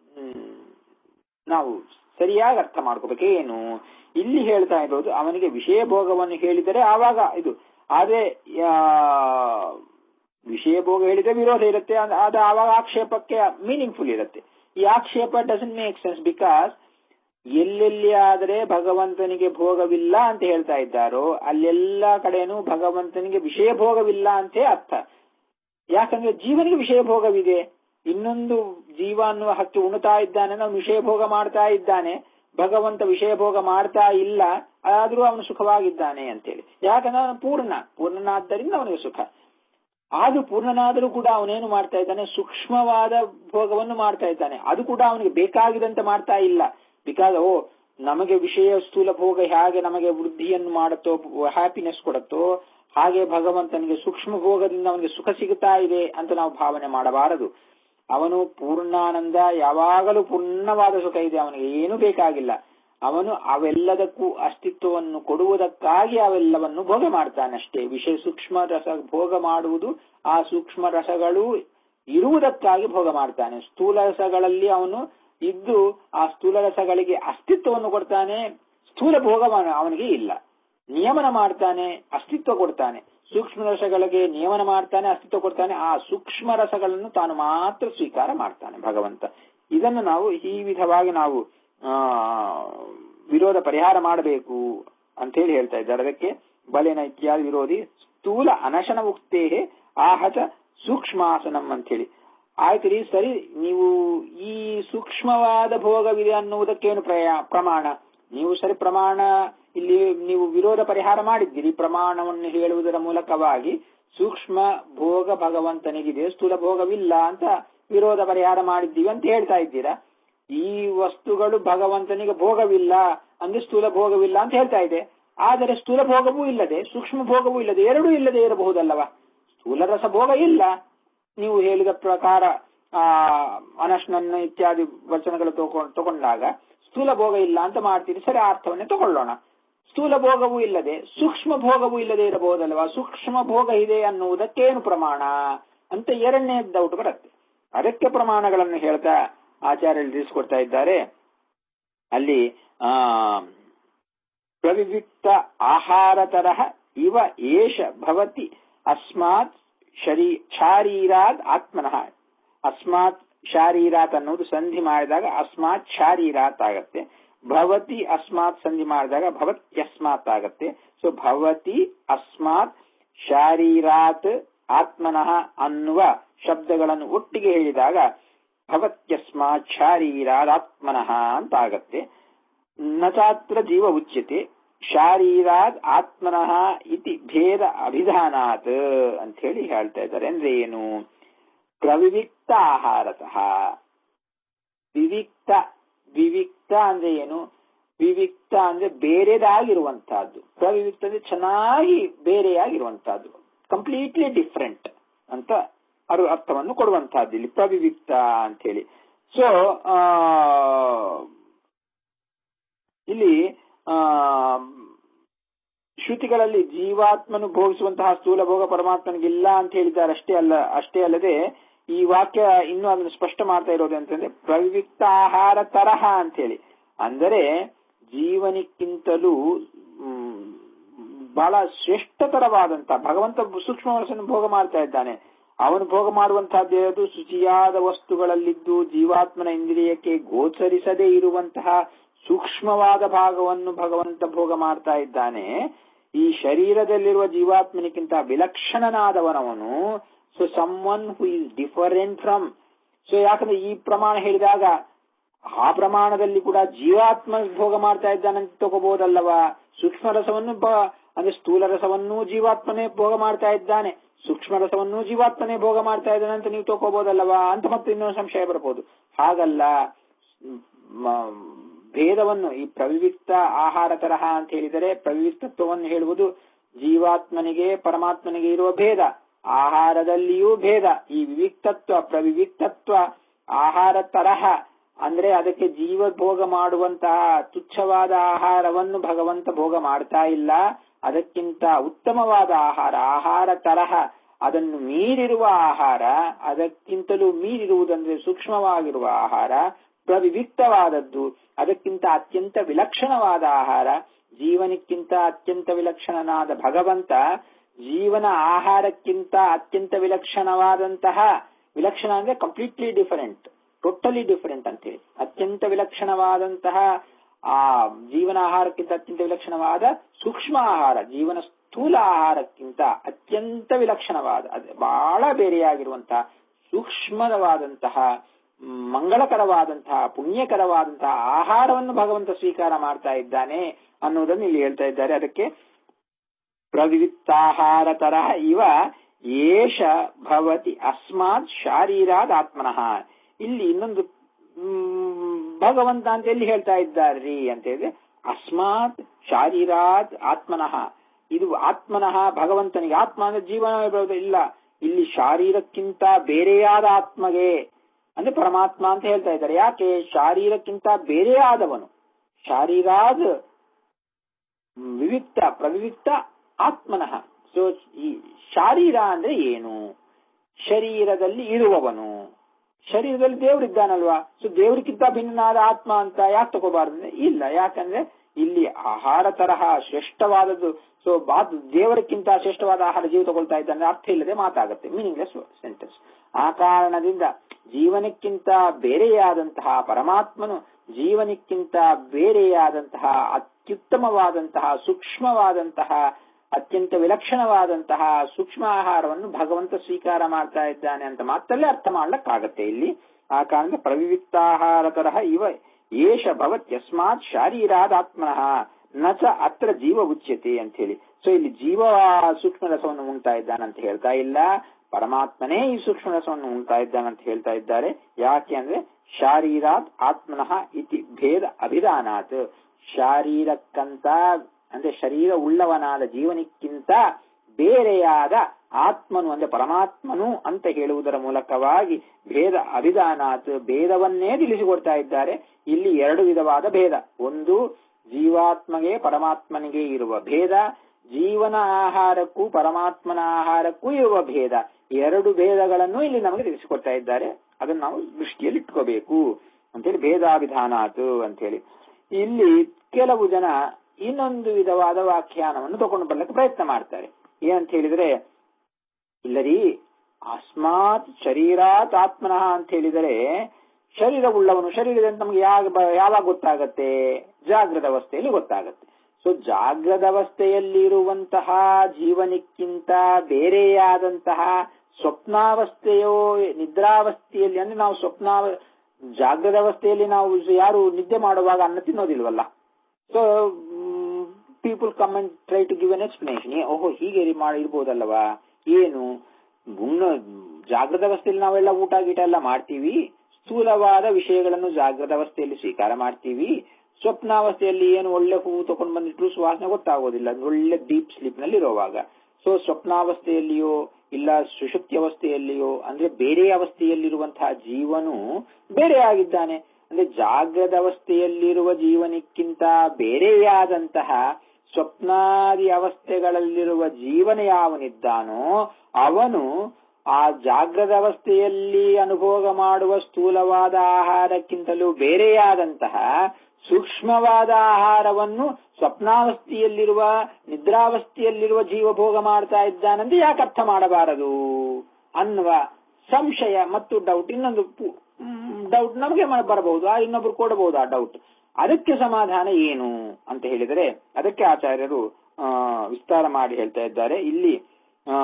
ನಾವು ಸರಿಯಾಗಿ ಅರ್ಥ ಮಾಡ್ಕೋಬೇಕೇನು ಇಲ್ಲಿ ಹೇಳ್ತಾ ಇರೋದು ಅವನಿಗೆ ವಿಷಯ ಭೋಗವನ್ನು ಹೇಳಿದರೆ ಆವಾಗ ಇದು ಆದ್ರೆ ವಿಷಯ ಭೋಗ ಹೇಳಿದ್ರೆ ವಿರೋಧ ಇರುತ್ತೆ ಅದು ಆವಾಗ ಆಕ್ಷೇಪಕ್ಕೆ ಮೀನಿಂಗ್ಫುಲ್ ಇರುತ್ತೆ ಈ ಆಕ್ಷೇಪ ಡಸನ್ ಮೇಕ್ ಸೆನ್ಸ್ ಬಿಕಾಸ್ ಎಲ್ಲೆಲ್ಲಿ ಆದರೆ ಭಗವಂತನಿಗೆ ಭೋಗವಿಲ್ಲ ಅಂತ ಹೇಳ್ತಾ ಇದ್ದಾರೋ ಅಲ್ಲೆಲ್ಲ ಕಡೆನೂ ಭಗವಂತನಿಗೆ ವಿಷಯ ಭೋಗವಿಲ್ಲ ಅಂತೇ ಅರ್ಥ ಯಾಕಂದ್ರೆ ಜೀವನಿಗೆ ವಿಷಯ ಭೋಗವಿದೆ ಇನ್ನೊಂದು ಜೀವ ಅನ್ನುವ ಹಕ್ಕಿ ಉಣ್ತಾ ಇದ್ದಾನೆ ನಾವು ವಿಷಯ ಭೋಗ ಮಾಡ್ತಾ ಇದ್ದಾನೆ ಭಗವಂತ ವಿಷಯ ಭೋಗ ಮಾಡ್ತಾ ಇಲ್ಲ ಆದ್ರೂ ಅವನು ಸುಖವಾಗಿದ್ದಾನೆ ಅಂತೇಳಿ ಯಾಕಂದ್ರೆ ಅವನು ಪೂರ್ಣ ಪೂರ್ಣನಾದ್ದರಿಂದ ಅವನಿಗೆ ಸುಖ ಆದ್ರೂ ಪೂರ್ಣನಾದರೂ ಕೂಡ ಅವನೇನು ಮಾಡ್ತಾ ಇದ್ದಾನೆ ಸೂಕ್ಷ್ಮವಾದ ಭೋಗವನ್ನು ಮಾಡ್ತಾ ಇದ್ದಾನೆ ಅದು ಕೂಡ ಅವನಿಗೆ ಬೇಕಾಗಿದಂತೆ ಮಾಡ್ತಾ ಇಲ್ಲ ಬಿಕಾಸ್ ಓ ನಮಗೆ ವಿಷಯ ಸ್ಥೂಲ ಭೋಗ ಹೇಗೆ ನಮಗೆ ವೃದ್ಧಿಯನ್ನು ಮಾಡುತ್ತೋ ಹ್ಯಾಪಿನೆಸ್ ಕೊಡುತ್ತೋ ಹಾಗೆ ಭಗವಂತನಿಗೆ ಸೂಕ್ಷ್ಮ ಭೋಗದಿಂದ ಅವನಿಗೆ ಸುಖ ಸಿಗುತ್ತಾ ಇದೆ ಅಂತ ನಾವು ಭಾವನೆ ಮಾಡಬಾರದು ಅವನು ಪೂರ್ಣಾನಂದ ಯಾವಾಗಲೂ ಪೂರ್ಣವಾದ ಸುಖ ಇದೆ ಅವನಿಗೆ ಏನೂ ಬೇಕಾಗಿಲ್ಲ ಅವನು ಅವೆಲ್ಲದಕ್ಕೂ ಅಸ್ತಿತ್ವವನ್ನು ಕೊಡುವುದಕ್ಕಾಗಿ ಅವೆಲ್ಲವನ್ನು ಭೋಗ ಮಾಡ್ತಾನೆ ಅಷ್ಟೇ ವಿಷಯ ಸೂಕ್ಷ್ಮ ರಸ ಭೋಗ ಮಾಡುವುದು ಆ ಸೂಕ್ಷ್ಮ ರಸಗಳು ಇರುವುದಕ್ಕಾಗಿ ಭೋಗ ಮಾಡ್ತಾನೆ ಸ್ಥೂಲ ರಸಗಳಲ್ಲಿ ಅವನು ಇದ್ದು ಆ ಸ್ಥೂಲ ರಸಗಳಿಗೆ ಅಸ್ತಿತ್ವವನ್ನು ಕೊಡ್ತಾನೆ ಸ್ಥೂಲ ಭೋಗ ಅವನಿಗೆ ಇಲ್ಲ ನಿಯಮನ ಮಾಡ್ತಾನೆ ಅಸ್ತಿತ್ವ ಕೊಡ್ತಾನೆ ಸೂಕ್ಷ್ಮ ರಸಗಳಿಗೆ ನಿಯಮನ ಮಾಡ್ತಾನೆ ಅಸ್ತಿತ್ವ ಕೊಡ್ತಾನೆ ಆ ಸೂಕ್ಷ್ಮ ರಸಗಳನ್ನು ತಾನು ಮಾತ್ರ ಸ್ವೀಕಾರ ಮಾಡ್ತಾನೆ ಭಗವಂತ ಇದನ್ನು ನಾವು ಈ ವಿಧವಾಗಿ ನಾವು ಆ ವಿರೋಧ ಪರಿಹಾರ ಮಾಡಬೇಕು ಅಂತ ಹೇಳಿ ಹೇಳ್ತಾ ಇದ್ದಾರೆ ಅದಕ್ಕೆ ಬಲಿನ ಇತ್ಯಾದಿ ವಿರೋಧಿ ಸ್ಥೂಲ ಅನಶನ ಉಕ್ತೇ ಆಹತ ಸೂಕ್ಷ್ಮಾಸನಂ ಅಂತ ಹೇಳಿ ಆಯ್ತು ರೀ ಸರಿ ನೀವು ಈ ಸೂಕ್ಷ್ಮವಾದ ಭೋಗವಿದೆ ಅನ್ನುವುದಕ್ಕೇನು ಪ್ರಮಾಣ ನೀವು ಸರಿ ಪ್ರಮಾಣ ಇಲ್ಲಿ ನೀವು ವಿರೋಧ ಪರಿಹಾರ ಮಾಡಿದ್ದೀರಿ ಪ್ರಮಾಣವನ್ನು ಹೇಳುವುದರ ಮೂಲಕವಾಗಿ ಸೂಕ್ಷ್ಮ ಭೋಗ ಭಗವಂತನಿಗಿದೆ ಸ್ಥೂಲ ಭೋಗವಿಲ್ಲ ಅಂತ ವಿರೋಧ ಪರಿಹಾರ ಮಾಡಿದ್ದೀವಿ ಅಂತ ಹೇಳ್ತಾ ಇದ್ದೀರಾ ಈ ವಸ್ತುಗಳು ಭಗವಂತನಿಗೆ ಭೋಗವಿಲ್ಲ ಅಂದ್ರೆ ಸ್ಥೂಲ ಭೋಗವಿಲ್ಲ ಅಂತ ಹೇಳ್ತಾ ಇದೆ ಆದರೆ ಸ್ಥೂಲ ಭೋಗವೂ ಇಲ್ಲದೆ ಸೂಕ್ಷ್ಮ ಭೋಗವೂ ಇಲ್ಲದೆ ಎರಡೂ ಇಲ್ಲದೆ ಇರಬಹುದಲ್ಲವಾ ಸ್ಥೂಲ ರಸ ಭೋಗ ಇಲ್ಲ ನೀವು ಹೇಳಿದ ಪ್ರಕಾರ ಆ ಅನಶ್ನನ್ನ ಇತ್ಯಾದಿ ವಚನಗಳು ತಗೊಂಡಾಗ ಸ್ಥೂಲ ಭೋಗ ಇಲ್ಲ ಅಂತ ಮಾಡ್ತೀರಿ ಸರಿ ಅರ್ಥವನ್ನೇ ತಗೊಳ್ಳೋಣ ಸ್ಥೂಲ ಭೋಗವೂ ಇಲ್ಲದೆ ಸೂಕ್ಷ್ಮ ಭೋಗವೂ ಇಲ್ಲದೆ ಇರಬಹುದಲ್ವಾ ಸೂಕ್ಷ್ಮ ಭೋಗ ಇದೆ ಅನ್ನುವುದಕ್ಕೇನು ಪ್ರಮಾಣ ಅಂತ ಎರಡನೇ ಡೌಟ್ ಬರುತ್ತೆ ಅದಕ್ಕೆ ಪ್ರಮಾಣಗಳನ್ನು ಹೇಳ್ತಾ ಆಚಾರ್ಯರು ತಿಳಿಸ್ಕೊಡ್ತಾ ಇದ್ದಾರೆ ಅಲ್ಲಿ ಆ ಪ್ರವಿವಿಕ್ತ ಆಹಾರ ತರಹ ಇವ ಏಷ ಭವತಿ ಅಸ್ಮಾತ್ ಶರೀ ಶಾರೀರಾತ್ ಆತ್ಮನಃ ಅಸ್ಮಾತ್ ಶಾರೀರಾತ್ ಅನ್ನೋದು ಸಂಧಿ ಮಾಡಿದಾಗ ಅಸ್ಮಾತ್ ಶಾರೀರಾತ್ ಆಗತ್ತೆ ಭವತಿ ಅಸ್ಮಾತ್ ಸಂಧಿ ಮಾಡಿದಾಗ ಭವತ್ಯಸ್ಮಾತ್ ಆಗತ್ತೆ ಸೊ ಭವತಿ ಅಸ್ಮಾತ್ ಶಾರೀರಾತ್ ಆತ್ಮನಃ ಅನ್ನುವ ಶಬ್ದಗಳನ್ನು ಒಟ್ಟಿಗೆ ಹೇಳಿದಾಗ ಭವತ್ಯಸ್ಮಾತ್ ಶಾರೀರಾತ್ ಆತ್ಮನಃ ಅಂತ ಆಗತ್ತೆ ನಚಾತ್ರ ಜೀವ ಉಚ್ಯತೆ ಶಾರೀರಾತ್ ಆತ್ಮನಃ ಇತಿ ಭೇದ ಅಭಿಧಾನಾತ್ ಅಂತ ಹೇಳಿ ಹೇಳ್ತಾ ಇದ್ದಾರೆ ಅಂದ್ರೆ ಏನು ಪ್ರವಿವಿಕ್ತ ಆಹಾರತಃ ವಿವಿಕ್ತ ವಿವಿಕ್ತ ಅಂದ್ರೆ ಏನು ವಿವಿಕ್ತ ಅಂದ್ರೆ ಬೇರೆದಾಗಿರುವಂತಹದ್ದು ಪ್ರವಿವಿಕ್ತ ಅಂದ್ರೆ ಚೆನ್ನಾಗಿ ಬೇರೆಯಾಗಿರುವಂತಹದ್ದು ಕಂಪ್ಲೀಟ್ಲಿ ಡಿಫ್ರೆಂಟ್ ಅಂತ ಅದು ಅರ್ಥವನ್ನು ಕೊಡುವಂತಹದ್ದು ಇಲ್ಲಿ ಪ್ರವಿವಿಕ್ತ ಅಂತ ಹೇಳಿ ಸೊ ಇಲ್ಲಿ ಆ ಶ್ರುತಿಗಳಲ್ಲಿ ಜೀವಾತ್ಮನು ಭೋಗಿಸುವಂತಹ ಸ್ಥೂಲ ಭೋಗ ಪರಮಾತ್ಮನಿಗಿಲ್ಲ ಅಂತ ಹೇಳಿದ್ದಾರೆ ಅಷ್ಟೇ ಅಲ್ಲ ಅಷ್ಟೇ ಅಲ್ಲದೆ ಈ ವಾಕ್ಯ ಇನ್ನೂ ಅದನ್ನು ಸ್ಪಷ್ಟ ಮಾಡ್ತಾ ಇರೋದು ಅಂತಂದ್ರೆ ಪ್ರವಿವಿಕ್ತ ಆಹಾರ ತರಹ ಅಂತ ಹೇಳಿ ಅಂದರೆ ಜೀವನಿಕ್ಕಿಂತಲೂ ಬಹಳ ಶ್ರೇಷ್ಠತರವಾದಂತ ಭಗವಂತ ಸೂಕ್ಷ್ಮ ವರಸನ್ನು ಭೋಗ ಮಾಡ್ತಾ ಇದ್ದಾನೆ ಅವನು ಭೋಗ ಮಾಡುವಂತಹದ್ದು ಯಾವುದು ಶುಚಿಯಾದ ವಸ್ತುಗಳಲ್ಲಿದ್ದು ಜೀವಾತ್ಮನ ಇಂದ್ರಿಯಕ್ಕೆ ಗೋಚರಿಸದೇ ಇರುವಂತಹ ಸೂಕ್ಷ್ಮವಾದ ಭಾಗವನ್ನು ಭಗವಂತ ಭೋಗ ಮಾಡ್ತಾ ಇದ್ದಾನೆ ಈ ಶರೀರದಲ್ಲಿರುವ ಜೀವಾತ್ಮನಿಗಿಂತ ವಿಲಕ್ಷಣನಾದವನವನು so someone who is different from so ಯಾಕಂದ್ರೆ ಈ ಪ್ರಮಾಣ ಹೇಳಿದಾಗ ಆ ಪ್ರಮಾಣದಲ್ಲಿ ಕೂಡ ಜೀವಾತ್ಮ ಭೋಗ ಮಾಡ್ತಾ ಇದ್ದಾನಂತ ತಗೋಬಹುದಲ್ಲವಾ ಸೂಕ್ಷ್ಮ ರಸವನ್ನು ಬ- ಅಂದ್ರೆ ಸ್ಥೂಲ ರಸವನ್ನೂ ಜೀವಾತ್ಮನೇ ಭೋಗ ಮಾಡ್ತಾ ಇದ್ದಾನೆ ಸೂಕ್ಷ್ಮ ರಸವನ್ನೂ ಜೀವಾತ್ಮನೇ ಭೋಗ ಮಾಡ್ತಾ ಇದ್ದಾನೆ ಅಂತ ನೀವು ತಗೋಬಹುದಲ್ಲವಾ ಅಂತ ಮತ್ತೆ ಇನ್ನೊಂದು ಸಂಶಯ ಬರಬಹುದು ಹಾಗಲ್ಲ ಮ- ಭೇದವನ್ನು ಈ ಪ್ರವಿವಿಕ್ತ ಆಹಾರ ತರಹ ಅಂತ ಹೇಳಿದರೆ ಪ್ರವಿವಿಕ್ತತ್ವವನ್ನು ಹೇಳುವುದು ಜೀವಾತ್ಮನಿಗೆ ಪರಮಾತ್ಮನಿಗೆ ಇರುವ ಭೇದ ಆಹಾರದಲ್ಲಿಯೂ ಭೇದ ಈ ವಿವಿಕ್ತತ್ವ ಪ್ರವಿವಿಕ್ತತ್ವ ಆಹಾರ ತರಹ ಅಂದ್ರೆ ಅದಕ್ಕೆ ಜೀವ ಭೋಗ ಮಾಡುವಂತಹ ತುಚ್ಛವಾದ ಆಹಾರವನ್ನು ಭಗವಂತ ಭೋಗ ಮಾಡ್ತಾ ಇಲ್ಲ ಅದಕ್ಕಿಂತ ಉತ್ತಮವಾದ ಆಹಾರ ಆಹಾರ ತರಹ ಅದನ್ನು ಮೀರಿರುವ ಆಹಾರ ಅದಕ್ಕಿಂತಲೂ ಮೀರಿರುವುದಂದ್ರೆ ಸೂಕ್ಷ್ಮವಾಗಿರುವ ಆಹಾರ ಪ್ರವಿವಿಕ್ತವಾದದ್ದು ಅದಕ್ಕಿಂತ ಅತ್ಯಂತ ವಿಲಕ್ಷಣವಾದ ಆಹಾರ ಜೀವನಕ್ಕಿಂತ ಅತ್ಯಂತ ವಿಲಕ್ಷಣನಾದ ಭಗವಂತ ಜೀವನ ಆಹಾರಕ್ಕಿಂತ ಅತ್ಯಂತ ವಿಲಕ್ಷಣವಾದಂತಹ ವಿಲಕ್ಷಣ ಅಂದ್ರೆ ಕಂಪ್ಲೀಟ್ಲಿ ಡಿಫರೆಂಟ್ ಟೋಟಲಿ ಡಿಫರೆಂಟ್ ಅಂತೇಳಿ ಅತ್ಯಂತ ವಿಲಕ್ಷಣವಾದಂತಹ ಆ ಜೀವನ ಆಹಾರಕ್ಕಿಂತ ಅತ್ಯಂತ ವಿಲಕ್ಷಣವಾದ ಸೂಕ್ಷ್ಮ ಆಹಾರ ಜೀವನ ಸ್ಥೂಲ ಆಹಾರಕ್ಕಿಂತ ಅತ್ಯಂತ ವಿಲಕ್ಷಣವಾದ ಅದೇ ಬಹಳ ಬೇರೆಯಾಗಿರುವಂತಹ ಸೂಕ್ಷ್ಮವಾದಂತಹ ಮಂಗಳಕರವಾದಂತಹ ಪುಣ್ಯಕರವಾದಂತಹ ಆಹಾರವನ್ನು ಭಗವಂತ ಸ್ವೀಕಾರ ಮಾಡ್ತಾ ಇದ್ದಾನೆ ಅನ್ನುವುದನ್ನು ಇಲ್ಲಿ ಹೇಳ್ತಾ ಇದ್ದಾರೆ ಅದಕ್ಕೆ ಪ್ರವಿವಿಕ್ತಾಹಾರ ತರಹ ಇವ ಏಷ ಭವತಿ ಅಸ್ಮಾತ್ ಶಾರೀರಾದ್ ಆತ್ಮನಃ ಇಲ್ಲಿ ಇನ್ನೊಂದು ಮ್, ಭಗವಂತ ಅಂತ ಎಲ್ಲಿ ಹೇಳ್ತಾ ಇದ್ದಾರ್ರಿ ಅಂತ ಹೇಳಿದ್ರೆ ಅಸ್ಮಾತ್ ಶಾರೀರಾತ್ ಆತ್ಮನಃ ಇದು ಆತ್ಮನಃ ಭಗವಂತನಿಗೆ ಆತ್ಮ ಅಂದ್ರೆ ಜೀವನ ಬರೋದು ಇಲ್ಲ ಇಲ್ಲಿ ಶಾರೀರಕ್ಕಿಂತ ಬೇರೆಯಾದ ಆತ್ಮಗೆ ಅಂದ್ರೆ ಪರಮಾತ್ಮ ಅಂತ ಹೇಳ್ತಾ ಇದ್ದಾರೆ ಯಾಕೆ ಶಾರೀರಕ್ಕಿಂತ ಬೇರೆಯಾದವನು ಶಾರೀರಾದ್ ವಿವಿಕ್ತ ಪ್ರವಿವಿಕ್ತ ಆತ್ಮನಃ ಸೊ ಈ ಶಾರೀರ ಅಂದ್ರೆ ಏನು ಶರೀರದಲ್ಲಿ ಇರುವವನು ಶರೀರದಲ್ಲಿ ದೇವರಿದ್ದಾನಲ್ವಾ ಸೊ ದೇವರಿಗಿಂತ ಭಿನ್ನನಾದ ಆತ್ಮ ಅಂತ ಯಾಕೆ ತಗೋಬಾರ್ದು ಇಲ್ಲ ಯಾಕಂದ್ರೆ ಇಲ್ಲಿ ಆಹಾರ ತರಹ ಶ್ರೇಷ್ಠವಾದದ್ದು ಸೊ ಅದು ದೇವರಕ್ಕಿಂತ ಶ್ರೇಷ್ಠವಾದ ಆಹಾರ ಜೀವ ತಗೊಳ್ತಾ ಇದ್ದಾನೆ ಅರ್ಥ ಇಲ್ಲದೆ ಮಾತಾಗುತ್ತೆ ಮೀನಿಂಗ್ಲೆಸ್ ಸೆಂಟೆನ್ಸ್ ಆ ಕಾರಣದಿಂದ ಜೀವನಕ್ಕಿಂತ ಬೇರೆಯಾದಂತಹ ಪರಮಾತ್ಮನು ಜೀವನಕ್ಕಿಂತ ಬೇರೆಯಾದಂತಹ ಅತ್ಯುತ್ತಮವಾದಂತಹ ಸೂಕ್ಷ್ಮವಾದಂತಹ ಅತ್ಯಂತ ವಿಲಕ್ಷಣವಾದಂತಹ ಸೂಕ್ಷ್ಮ ಆಹಾರವನ್ನು ಭಗವಂತ ಸ್ವೀಕಾರ ಮಾಡ್ತಾ ಇದ್ದಾನೆ ಅಂತ ಮಾತ್ರಲ್ಲೇ ಅರ್ಥ ಮಾಡ್ಲಕ್ಕಾಗತ್ತೆ ಇಲ್ಲಿ ಆ ಕಾರಣದಿಂದ ಪ್ರವಿವಿಕ್ತಾಹಾರ ತರಹ ಇವ ಏಷ ಭವತ್ಯಸ್ಮಾತ್ ಶಾರೀರಾದ ಆತ್ಮನಃ ನಚ ಅತ್ರ ಜೀವ ಉಚ್ಯತೆ ಅಂತ ಹೇಳಿ ಸೊ ಇಲ್ಲಿ ಜೀವ ಸೂಕ್ಷ್ಮ ರಸವನ್ನು ಉಂಟಾ ಇದ್ದಾನಂತ ಹೇಳ್ತಾ ಇಲ್ಲ ಪರಮಾತ್ಮನೇ ಈ ಸೂಕ್ಷ್ಮ ರಸವನ್ನು ಉಂಟಾ ಇದ್ದಾನಂತ ಹೇಳ್ತಾ ಇದ್ದಾರೆ ಯಾಕೆ ಅಂದ್ರೆ ಶಾರೀರಾತ್ ಆತ್ಮನಃ ಇತಿ ಭೇದ ಅಭಿಧಾನಾತ್ ಶಾರೀರಕ್ಕಂತ ಅಂದ್ರೆ ಶರೀರ ಉಳ್ಳವನಾದ ಜೀವನಕ್ಕಿಂತ ಬೇರೆಯಾದ ಆತ್ಮನು ಅಂದ್ರೆ ಪರಮಾತ್ಮನು ಅಂತ ಹೇಳುವುದರ ಮೂಲಕವಾಗಿ ಭೇದ ಅಭಿಧಾನಾತ್ ಭೇದವನ್ನೇ ತಿಳಿಸಿಕೊಡ್ತಾ ಇದ್ದಾರೆ ಇಲ್ಲಿ ಎರಡು ವಿಧವಾದ ಭೇದ ಒಂದು ಜೀವಾತ್ಮಗೆ ಪರಮಾತ್ಮನಿಗೆ ಇರುವ ಭೇದ ಜೀವನ ಆಹಾರಕ್ಕೂ ಪರಮಾತ್ಮನ ಆಹಾರಕ್ಕೂ ಇರುವ ಭೇದ ಎರಡು ಭೇದಗಳನ್ನು ಇಲ್ಲಿ ನಮಗೆ ತಿಳಿಸಿಕೊಡ್ತಾ ಇದ್ದಾರೆ ಅದನ್ನು ನಾವು ದೃಷ್ಟಿಯಲ್ಲಿ ಇಟ್ಕೋಬೇಕು ಅಂತೇಳಿ ಭೇದಾಭಿಧಾನಾತ್ ಅಂತೇಳಿ ಇಲ್ಲಿ ಕೆಲವು ಜನ ಇನ್ನೊಂದು ವಿಧವಾದ ವ್ಯಾಖ್ಯಾನವನ್ನು ತಗೊಂಡು ಬರ್ಲಿಕ್ಕೆ ಪ್ರಯತ್ನ ಮಾಡ್ತಾರೆ ಏನಂತ ಹೇಳಿದ್ರೆ ಇಲ್ಲರಿ ಅಸ್ಮಾತ್ ಶರೀರಾತ್ ಆತ್ಮನಃ ಅಂತ ಹೇಳಿದರೆ ಶರೀರವುಳ್ಳವನು ಶರೀರದಂತ ನಮ್ಗೆ ಯಾವ ಯಾವಾಗ ಗೊತ್ತಾಗತ್ತೆ ಜಾಗೃತ ಅವಸ್ಥೆಯಲ್ಲಿ ಗೊತ್ತಾಗತ್ತೆ ಸೊ ಜಾಗೃತ ಅವಸ್ಥೆಯಲ್ಲಿರುವಂತಹ ಜೀವನಕ್ಕಿಂತ ಬೇರೆಯಾದಂತಹ ಸ್ವಪ್ನಾವಸ್ಥೆಯೋ ನಿದ್ರಾವಸ್ಥೆಯಲ್ಲಿ ಅಂದ್ರೆ ನಾವು ಸ್ವಪ್ನ ಜಾಗೃತ ಅವಸ್ಥೆಯಲ್ಲಿ ನಾವು ಯಾರು ನಿದ್ದೆ ಮಾಡುವಾಗ ಅನ್ನ ತಿನ್ನೋದಿಲ್ವಲ್ಲ so people come and try to give an explanation ಓಹೋ ಹೀಗೆ ಮಾಡಿರ್ಬೋದಲ್ವಾ ಏನು ಗುಣ ಜಾಗೃತ ಅವಸ್ಥೆಯಲ್ಲಿ ನಾವೆಲ್ಲ ಊಟ ಗೀಟ ಎಲ್ಲ ಮಾಡ್ತೀವಿ ಸ್ಥೂಲವಾದ ವಿಷಯಗಳನ್ನು ಜಾಗೃತ ಅವಸ್ಥೆಯಲ್ಲಿ ಸ್ವೀಕಾರ ಮಾಡ್ತೀವಿ ಸ್ವಪ್ನಾವಸ್ಥೆಯಲ್ಲಿ ಏನು ಒಳ್ಳೆ ಹೂವು ತಗೊಂಡು ಬಂದಿಟ್ರು ಸುವಾಸನೆ ಗೊತ್ತಾಗೋದಿಲ್ಲ ಒಳ್ಳೆ ಡೀಪ್ ಸ್ಲೀಪ್ ನಲ್ಲಿ ಇರುವಾಗ ಸೊ ಸ್ವಪ್ನಾವಸ್ಥೆಯಲ್ಲಿಯೋ ಇಲ್ಲ ಸುಷುಪ್ತಿ ಅವಸ್ಥೆಯಲ್ಲಿಯೋ ಅಂದ್ರೆ ಬೇರೆ ಅವಸ್ಥೆಯಲ್ಲಿರುವಂತಹ ಜೀವನು ಬೇರೆ ಆಗಿದ್ದಾನೆ ಅಂದ್ರೆ ಜಾಗೃತ ಅವಸ್ಥೆಯಲ್ಲಿರುವ ಜೀವನಕ್ಕಿಂತ ಬೇರೆಯಾದಂತಹ ಸ್ವಪ್ನಾದಿ ಅವಸ್ಥೆಗಳಲ್ಲಿರುವ ಜೀವನ ಯಾವನಿದ್ದಾನೋ ಅವನು ಆ ಜಾಗೃತ ಅವಸ್ಥೆಯಲ್ಲಿ ಅನುಭೋಗ ಮಾಡುವ ಸ್ಥೂಲವಾದ ಆಹಾರಕ್ಕಿಂತಲೂ ಬೇರೆಯಾದಂತಹ ಸೂಕ್ಷ್ಮವಾದ ಆಹಾರವನ್ನು ಸ್ವಪ್ನಾವಸ್ಥೆಯಲ್ಲಿರುವ ನಿದ್ರಾವಸ್ಥೆಯಲ್ಲಿರುವ ಜೀವ ಭೋಗ ಮಾಡ್ತಾ ಇದ್ದಾನಂತ ಯಾಕೆ ಅರ್ಥ ಮಾಡಬಾರದು ಅನ್ನುವ ಸಂಶಯ ಮತ್ತು ಡೌಟ್ ಇನ್ನೊಂದು ಡೌಟ್ ನಮಗೆ ಬರಬಹುದು ಆ ಇನ್ನೊಬ್ರು ಕೊಡಬಹುದು ಆ ಡೌಟ್ ಅದಕ್ಕೆ ಸಮಾಧಾನ ಏನು ಅಂತ ಹೇಳಿದರೆ ಅದಕ್ಕೆ ಆಚಾರ್ಯರು ವಿಸ್ತಾರ ಮಾಡಿ ಹೇಳ್ತಾ ಇದ್ದಾರೆ ಇಲ್ಲಿ ಆ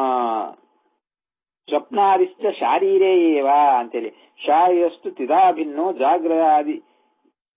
ಸ್ವಪ್ನಾದಿಶ್ಚ ಶಾರೀರೇ ಏವ ಅಂತೇಳಿ ಶಾರೀರಸ್ತು ತಿದಾಭಿನ್ನೋ ಜಾಗ್ರದಾದಿ